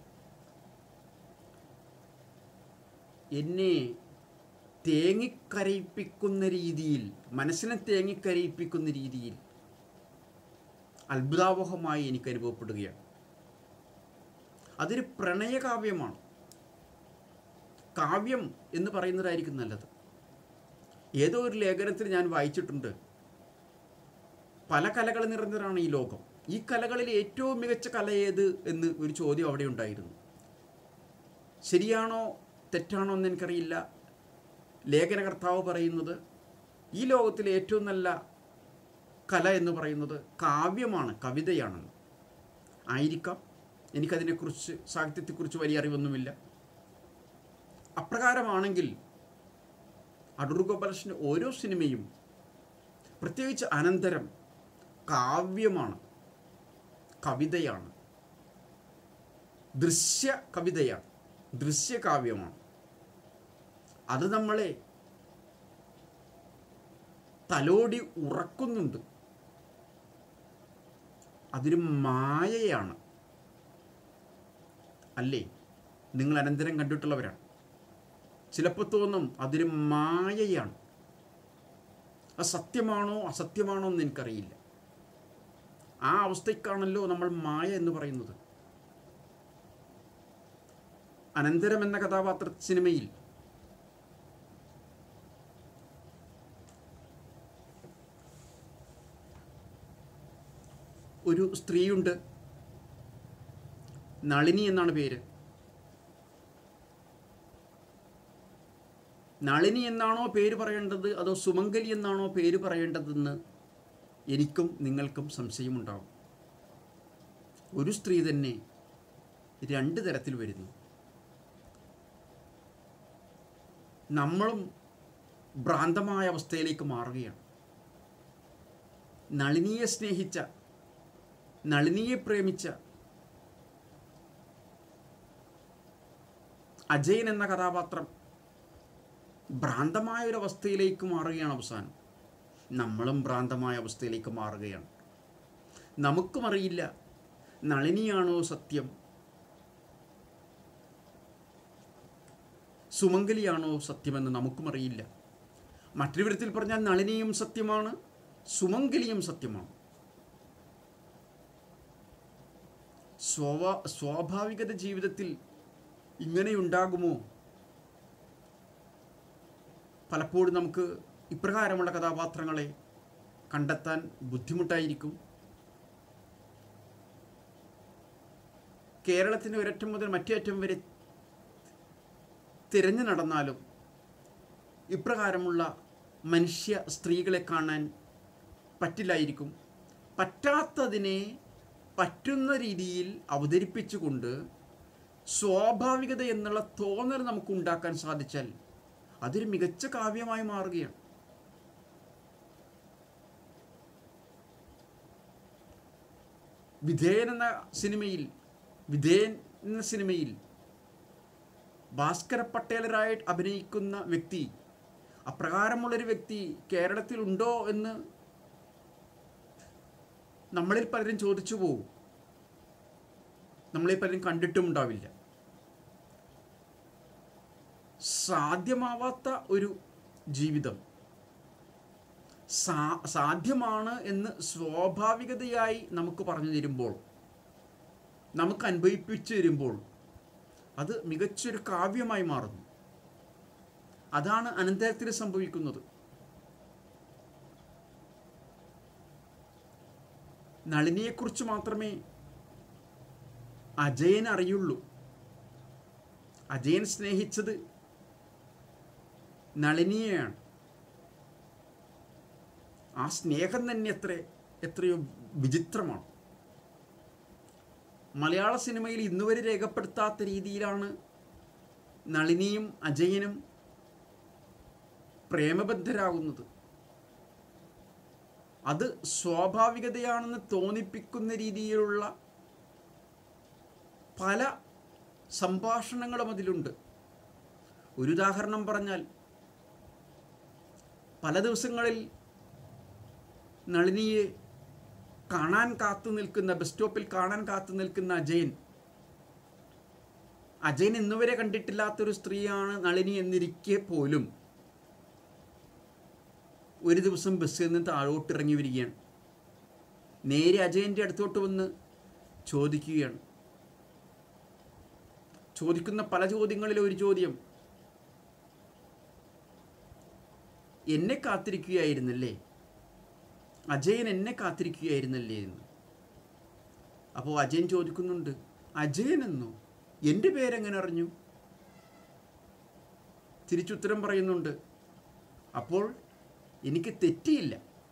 എന്നെ തേങ്ങിക്കരയിപ്പിക്കുന്ന രീതിയിൽ മനസ്സിനെ തേങ്ങിക്കരയിപ്പിക്കുന്ന രീതിയിൽ അത്ഭുതാവഹമായി എനിക്ക് അനുഭവപ്പെടുകയാണ് അതൊരു പ്രണയകാവ്യമാണ് കാവ്യം എന്ന് പറയുന്നതായിരിക്കും നല്ലത് ഏതോ ഒരു ലേഖനത്തിൽ ഞാൻ വായിച്ചിട്ടുണ്ട് പല കലകൾ നിറഞ്ഞതാണ് ഈ ലോകം ഈ കലകളിൽ ഏറ്റവും മികച്ച കല ഏത് എന്ന് ഒരു ചോദ്യം അവിടെ ഉണ്ടായിരുന്നു ശരിയാണോ തെറ്റാണോ എന്ന് എനിക്കറിയില്ല ലേഖനകർത്താവ് പറയുന്നത് ഈ ലോകത്തിലെ ഏറ്റവും നല്ല കല എന്ന് പറയുന്നത് കാവ്യമാണ് കവിതയാണെന്ന് ആയിരിക്കാം എനിക്കതിനെക്കുറിച്ച് സാഹിത്യത്തെക്കുറിച്ച് വലിയ അറിവൊന്നുമില്ല അപ്രകാരമാണെങ്കിൽ അടൂർ ഗോപാലകൃഷ്ണൻ്റെ ഓരോ സിനിമയും പ്രത്യേകിച്ച് അനന്തരം കാവ്യമാണ് കവിതയാണ് ദൃശ്യ കവിതയാണ് ദൃശ്യകാവ്യമാണ് അത് നമ്മളെ തലോടി ഉറക്കുന്നുണ്ട് അതൊരു മായയാണ് അല്ലേ നിങ്ങൾ അനന്തരം കണ്ടിട്ടുള്ളവരാണ് ചിലപ്പോൾ തോന്നും അതൊരു മായയാണ് അത് സത്യമാണോ അസത്യമാണോ എന്ന് എനിക്കറിയില്ല ആ അവസ്ഥയ്ക്കാണല്ലോ നമ്മൾ മായ എന്ന് പറയുന്നത് അനന്തരം എന്ന കഥാപാത്ര സിനിമയിൽ ഒരു സ്ത്രീയുണ്ട് നളിനി എന്നാണ് പേര് നളിനി എന്നാണോ പേര് പറയേണ്ടത് അതോ സുമംഗലി എന്നാണോ പേര് പറയേണ്ടതെന്ന് എനിക്കും നിങ്ങൾക്കും സംശയമുണ്ടാകും ഒരു സ്ത്രീ തന്നെ രണ്ട് തരത്തിൽ വരുന്നു നമ്മളും ഭ്രാന്തമായ അവസ്ഥയിലേക്ക് മാറുകയാണ് നളിനിയെ സ്നേഹിച്ച നളിനിയെ പ്രേമിച്ച അജയൻ എന്ന കഥാപാത്രം ഭ്രാന്തമായ ഒരു അവസ്ഥയിലേക്ക് മാറുകയാണ് അവസാനം നമ്മളും ഭ്രാന്തമായ അവസ്ഥയിലേക്ക് മാറുകയാണ് നമുക്കും അറിയില്ല നളിനിയാണോ സത്യം സുമംഗലിയാണോ സത്യമെന്ന് നമുക്കും അറിയില്ല മറ്റൊരു വിധത്തിൽ പറഞ്ഞാൽ നളിനിയും സത്യമാണ് സുമംഗലിയും സത്യമാണ് സ്വാഭാ സ്വാഭാവികത ജീവിതത്തിൽ ഇങ്ങനെയുണ്ടാകുമോ പലപ്പോഴും നമുക്ക് ഇപ്രകാരമുള്ള കഥാപാത്രങ്ങളെ കണ്ടെത്താൻ ബുദ്ധിമുട്ടായിരിക്കും കേരളത്തിൻ്റെ ഒരറ്റം മുതൽ മറ്റേ അറ്റം വരെ തിരഞ്ഞു നടന്നാലും ഇപ്രകാരമുള്ള മനുഷ്യ സ്ത്രീകളെ കാണാൻ പറ്റില്ലായിരിക്കും പറ്റാത്തതിനെ പറ്റുന്ന രീതിയിൽ അവതരിപ്പിച്ചുകൊണ്ട് സ്വാഭാവികത എന്നുള്ള തോന്നൽ നമുക്ക് ഉണ്ടാക്കാൻ സാധിച്ചാൽ അതൊരു മികച്ച കാവ്യമായി മാറുകയാണ് വിധേയൻ എന്ന സിനിമയിൽ വിധേയൻ എന്ന സിനിമയിൽ ഭാസ്കര പട്ടേലരായി അഭിനയിക്കുന്ന വ്യക്തി അപ്രകാരമുള്ളൊരു വ്യക്തി കേരളത്തിലുണ്ടോ എന്ന് നമ്മളിൽ പലരും ചോദിച്ചു പോകും നമ്മളിൽ പലരും കണ്ടിട്ടും ഉണ്ടാവില്ല സാധ്യമാവാത്ത ഒരു ജീവിതം സാ സാധ്യമാണ് എന്ന് സ്വാഭാവികതയായി നമുക്ക് പറഞ്ഞു തരുമ്പോൾ നമുക്ക് അനുഭവിപ്പിച്ചു തരുമ്പോൾ അത് മികച്ചൊരു കാവ്യമായി മാറുന്നു അതാണ് അനന്തരത്തിൽ സംഭവിക്കുന്നത് നളിനിയെക്കുറിച്ച് മാത്രമേ അജയൻ അറിയുള്ളൂ അജയൻ സ്നേഹിച്ചത് നളിനിയെയാണ് ആ സ്നേഹം തന്നെ എത്ര എത്രയോ വിചിത്രമാണ് മലയാള സിനിമയിൽ ഇന്നുവരെ രേഖപ്പെടുത്താത്ത രീതിയിലാണ് നളിനിയും അജയനും പ്രേമബദ്ധരാകുന്നത് അത് സ്വാഭാവികതയാണെന്ന് തോന്നിപ്പിക്കുന്ന രീതിയിലുള്ള പല സംഭാഷണങ്ങളും അതിലുണ്ട് ഒരു ഉദാഹരണം പറഞ്ഞാൽ പല ദിവസങ്ങളിൽ നളിനിയെ കാണാൻ കാത്തു നിൽക്കുന്ന ബസ് സ്റ്റോപ്പിൽ കാണാൻ കാത്തു നിൽക്കുന്ന അജയൻ അജയൻ ഇന്നുവരെ കണ്ടിട്ടില്ലാത്തൊരു സ്ത്രീയാണ് നളിനി എന്നിരിക്കെ പോലും ഒരു ദിവസം ബസ്സിൽ നിന്ന് താഴോട്ട് ഇറങ്ങി വരികയാണ് നേരെ അജയൻ്റെ അടുത്തോട്ട് വന്ന് ചോദിക്കുകയാണ് ചോദിക്കുന്ന പല ചോദ്യങ്ങളിലെ ഒരു ചോദ്യം എന്നെ കാത്തിരിക്കുകയായിരുന്നല്ലേ അജയൻ എന്നെ കാത്തിരിക്കുകയായിരുന്നല്ലേ എന്ന് അപ്പോൾ അജയൻ ചോദിക്കുന്നുണ്ട് അജയൻ എന്നോ എൻ്റെ പേരെങ്ങനെ അറിഞ്ഞു തിരിച്ചുത്തരം പറയുന്നുണ്ട് അപ്പോൾ എനിക്ക് തെറ്റിയില്ല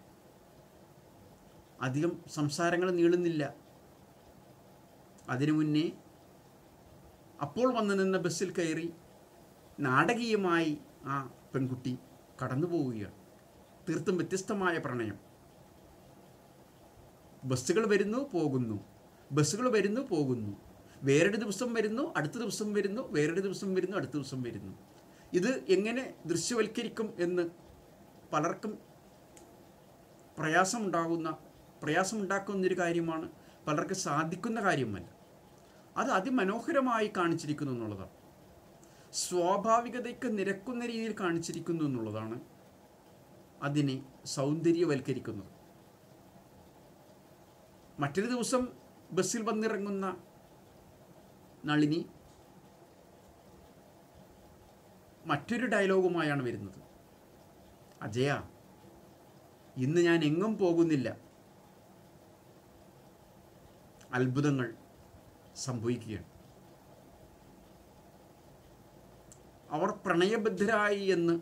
അധികം സംസാരങ്ങൾ നീളുന്നില്ല അതിനു മുന്നേ അപ്പോൾ വന്നു നിന്ന ബസ്സിൽ കയറി നാടകീയമായി ആ പെൺകുട്ടി കടന്നു പോവുകയാണ് തീർത്തും വ്യത്യസ്തമായ പ്രണയം ബസ്സുകൾ വരുന്നു പോകുന്നു ബസ്സുകൾ വരുന്നു പോകുന്നു വേറൊരു ദിവസം വരുന്നു അടുത്ത ദിവസം വരുന്നു വേറൊരു ദിവസം വരുന്നു അടുത്ത ദിവസം വരുന്നു ഇത് എങ്ങനെ ദൃശ്യവൽക്കരിക്കും എന്ന് പലർക്കും പ്രയാസമുണ്ടാകുന്ന പ്രയാസമുണ്ടാക്കുന്നൊരു കാര്യമാണ് പലർക്ക് സാധിക്കുന്ന കാര്യമല്ല അത് അതിമനോഹരമായി കാണിച്ചിരിക്കുന്നു എന്നുള്ളതാണ് സ്വാഭാവികതയ്ക്ക് നിരക്കുന്ന രീതിയിൽ കാണിച്ചിരിക്കുന്നു എന്നുള്ളതാണ് അതിനെ സൗന്ദര്യവൽക്കരിക്കുന്നത് മറ്റൊരു ദിവസം ബസ്സിൽ വന്നിറങ്ങുന്ന നളിനി മറ്റൊരു ഡയലോഗുമായാണ് വരുന്നത് അജയ ഇന്ന് ഞാൻ എങ്ങും പോകുന്നില്ല അത്ഭുതങ്ങൾ സംഭവിക്കുകയാണ് അവർ പ്രണയബദ്ധരായി എന്ന്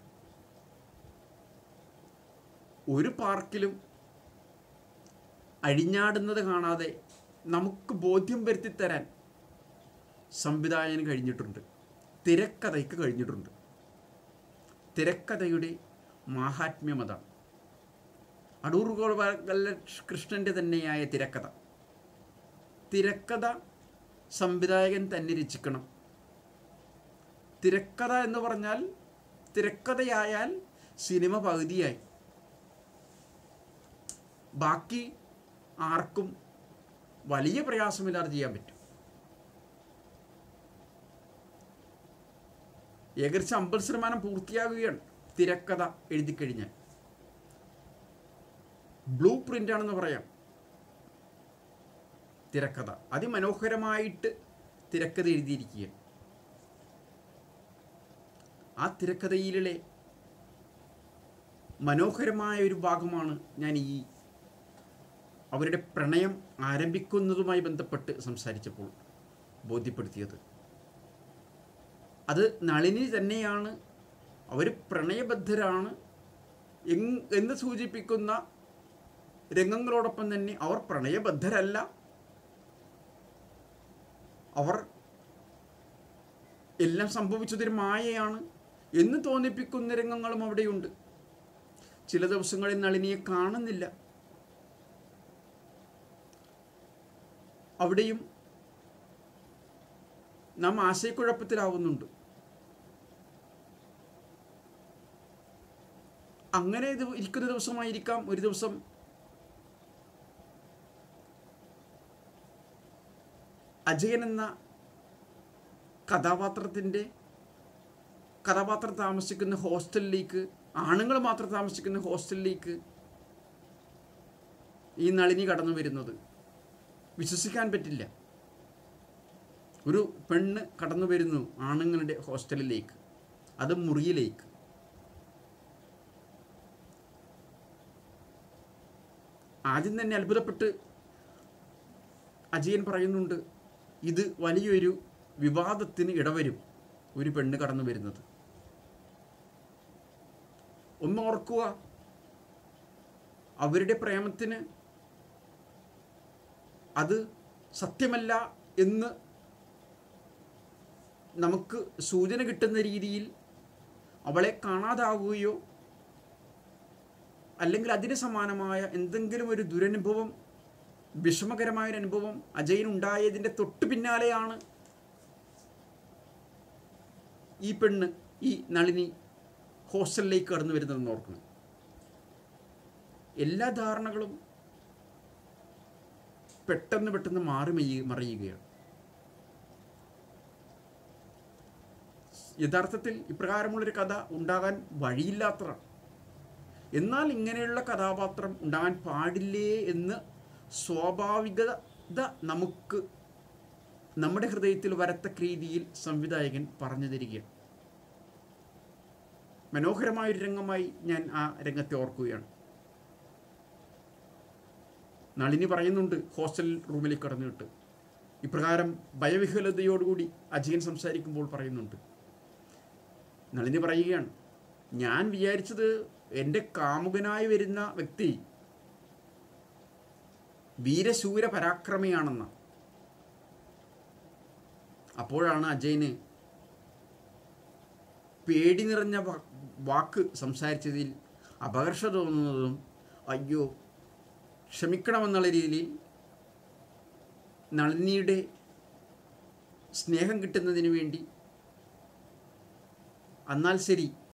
ഒരു പാർക്കിലും അഴിഞ്ഞാടുന്നത് കാണാതെ നമുക്ക് ബോധ്യം വരുത്തി തരാൻ സംവിധായകന് കഴിഞ്ഞിട്ടുണ്ട് തിരക്കഥയ്ക്ക് കഴിഞ്ഞിട്ടുണ്ട് തിരക്കഥയുടെ മാഹാത്മ്യം അതാണ് അടൂർ ഗോപാല കൃഷ്ണൻ്റെ തന്നെയായ തിരക്കഥ തിരക്കഥ സംവിധായകൻ തന്നെ രചിക്കണം തിരക്കഥ എന്ന് പറഞ്ഞാൽ തിരക്കഥയായാൽ സിനിമ പകുതിയായി ബാക്കി ആർക്കും വലിയ പ്രയാസമില്ലാതെ ചെയ്യാൻ പറ്റും ഏകദേശം അമ്പത് ശതമാനം പൂർത്തിയാകുകയാണ് തിരക്കഥ എഴുതി കഴിഞ്ഞാൽ ബ്ലൂ പ്രിൻ്റ് ആണെന്ന് പറയാം തിരക്കഥ അതിമനോഹരമായിട്ട് തിരക്കഥ എഴുതിയിരിക്കുകയാണ് ആ തിരക്കഥയിലെ മനോഹരമായ ഒരു ഭാഗമാണ് ഞാൻ ഈ അവരുടെ പ്രണയം ആരംഭിക്കുന്നതുമായി ബന്ധപ്പെട്ട് സംസാരിച്ചപ്പോൾ ബോധ്യപ്പെടുത്തിയത് അത് നളിനി തന്നെയാണ് അവർ പ്രണയബദ്ധരാണ് എങ് എന്ന് സൂചിപ്പിക്കുന്ന രംഗങ്ങളോടൊപ്പം തന്നെ അവർ പ്രണയബദ്ധരല്ല അവർ എല്ലാം സംഭവിച്ചതൊരു മായയാണ് എന്ന് തോന്നിപ്പിക്കുന്ന രംഗങ്ങളും അവിടെയുണ്ട് ചില ദിവസങ്ങളിൽ നളിനിയെ കാണുന്നില്ല അവിടെയും നാം ആശയക്കുഴപ്പത്തിലാവുന്നുണ്ട് അങ്ങനെ ഇത് ഇരിക്കുന്ന ദിവസമായിരിക്കാം ഒരു ദിവസം അജയൻ എന്ന കഥാപാത്രത്തിൻ്റെ കഥാപാത്രം താമസിക്കുന്ന ഹോസ്റ്റലിലേക്ക് ആണുങ്ങൾ മാത്രം താമസിക്കുന്ന ഹോസ്റ്റലിലേക്ക് ഈ നളിനി കടന്നു വരുന്നത് വിശ്വസിക്കാൻ പറ്റില്ല ഒരു പെണ്ണ് കടന്നു വരുന്നു ആണുങ്ങളുടെ ഹോസ്റ്റലിലേക്ക് അത് മുറിയിലേക്ക് ആദ്യം തന്നെ അത്ഭുതപ്പെട്ട് അജയൻ പറയുന്നുണ്ട് ഇത് വലിയൊരു വിവാദത്തിന് ഇടവരും ഒരു പെണ്ണ് കടന്നു വരുന്നത് ഒന്ന് ഓർക്കുക അവരുടെ പ്രേമത്തിന് അത് സത്യമല്ല എന്ന് നമുക്ക് സൂചന കിട്ടുന്ന രീതിയിൽ അവളെ കാണാതാവുകയോ അല്ലെങ്കിൽ അതിന് സമാനമായ എന്തെങ്കിലും ഒരു ദുരനുഭവം വിഷമകരമായ ഒരു അനുഭവം അജയനുണ്ടായതിൻ്റെ തൊട്ടു പിന്നാലെയാണ് ഈ പെണ്ണ് ഈ നളിനി ഹോസ്റ്റലിലേക്ക് കടന്നു വരുന്നതെന്ന് ഓർക്കണം എല്ലാ ധാരണകളും പെട്ടെന്ന് പെട്ടെന്ന് മാറി മെയ്യ- മറിയുകയാണ് യഥാർത്ഥത്തിൽ ഇപ്രകാരമുള്ളൊരു കഥ ഉണ്ടാകാൻ വഴിയില്ലാത്തതാണ് എന്നാൽ ഇങ്ങനെയുള്ള കഥാപാത്രം ഉണ്ടാകാൻ പാടില്ലേ എന്ന് സ്വാഭാവികത നമുക്ക് നമ്മുടെ ഹൃദയത്തിൽ വരത്തക്ക രീതിയിൽ സംവിധായകൻ പറഞ്ഞു തരികയാണ് മനോഹരമായൊരു രംഗമായി ഞാൻ ആ രംഗത്തെ ഓർക്കുകയാണ് നളിനി പറയുന്നുണ്ട് ഹോസ്റ്റൽ റൂമിലേക്ക് കടന്നിട്ട് ഇപ്രകാരം ഭയവിഹ്വലതയോടുകൂടി അജയൻ സംസാരിക്കുമ്പോൾ പറയുന്നുണ്ട് നളിനി പറയുകയാണ് ഞാൻ വിചാരിച്ചത് എൻ്റെ കാമുകനായി വരുന്ന വ്യക്തി വീരശൂര പരാക്രമിയാണെന്ന അപ്പോഴാണ് അജയന് പേടി നിറഞ്ഞ വാ- വാക്ക് സംസാരിച്ചതിൽ അപകർഷ തോന്നുന്നതും അയ്യോ ക്ഷമിക്കണമെന്നുള്ള രീതിയിൽ നളിനിയുടെ സ്നേഹം കിട്ടുന്നതിന് വേണ്ടി എന്നാൽ ശരി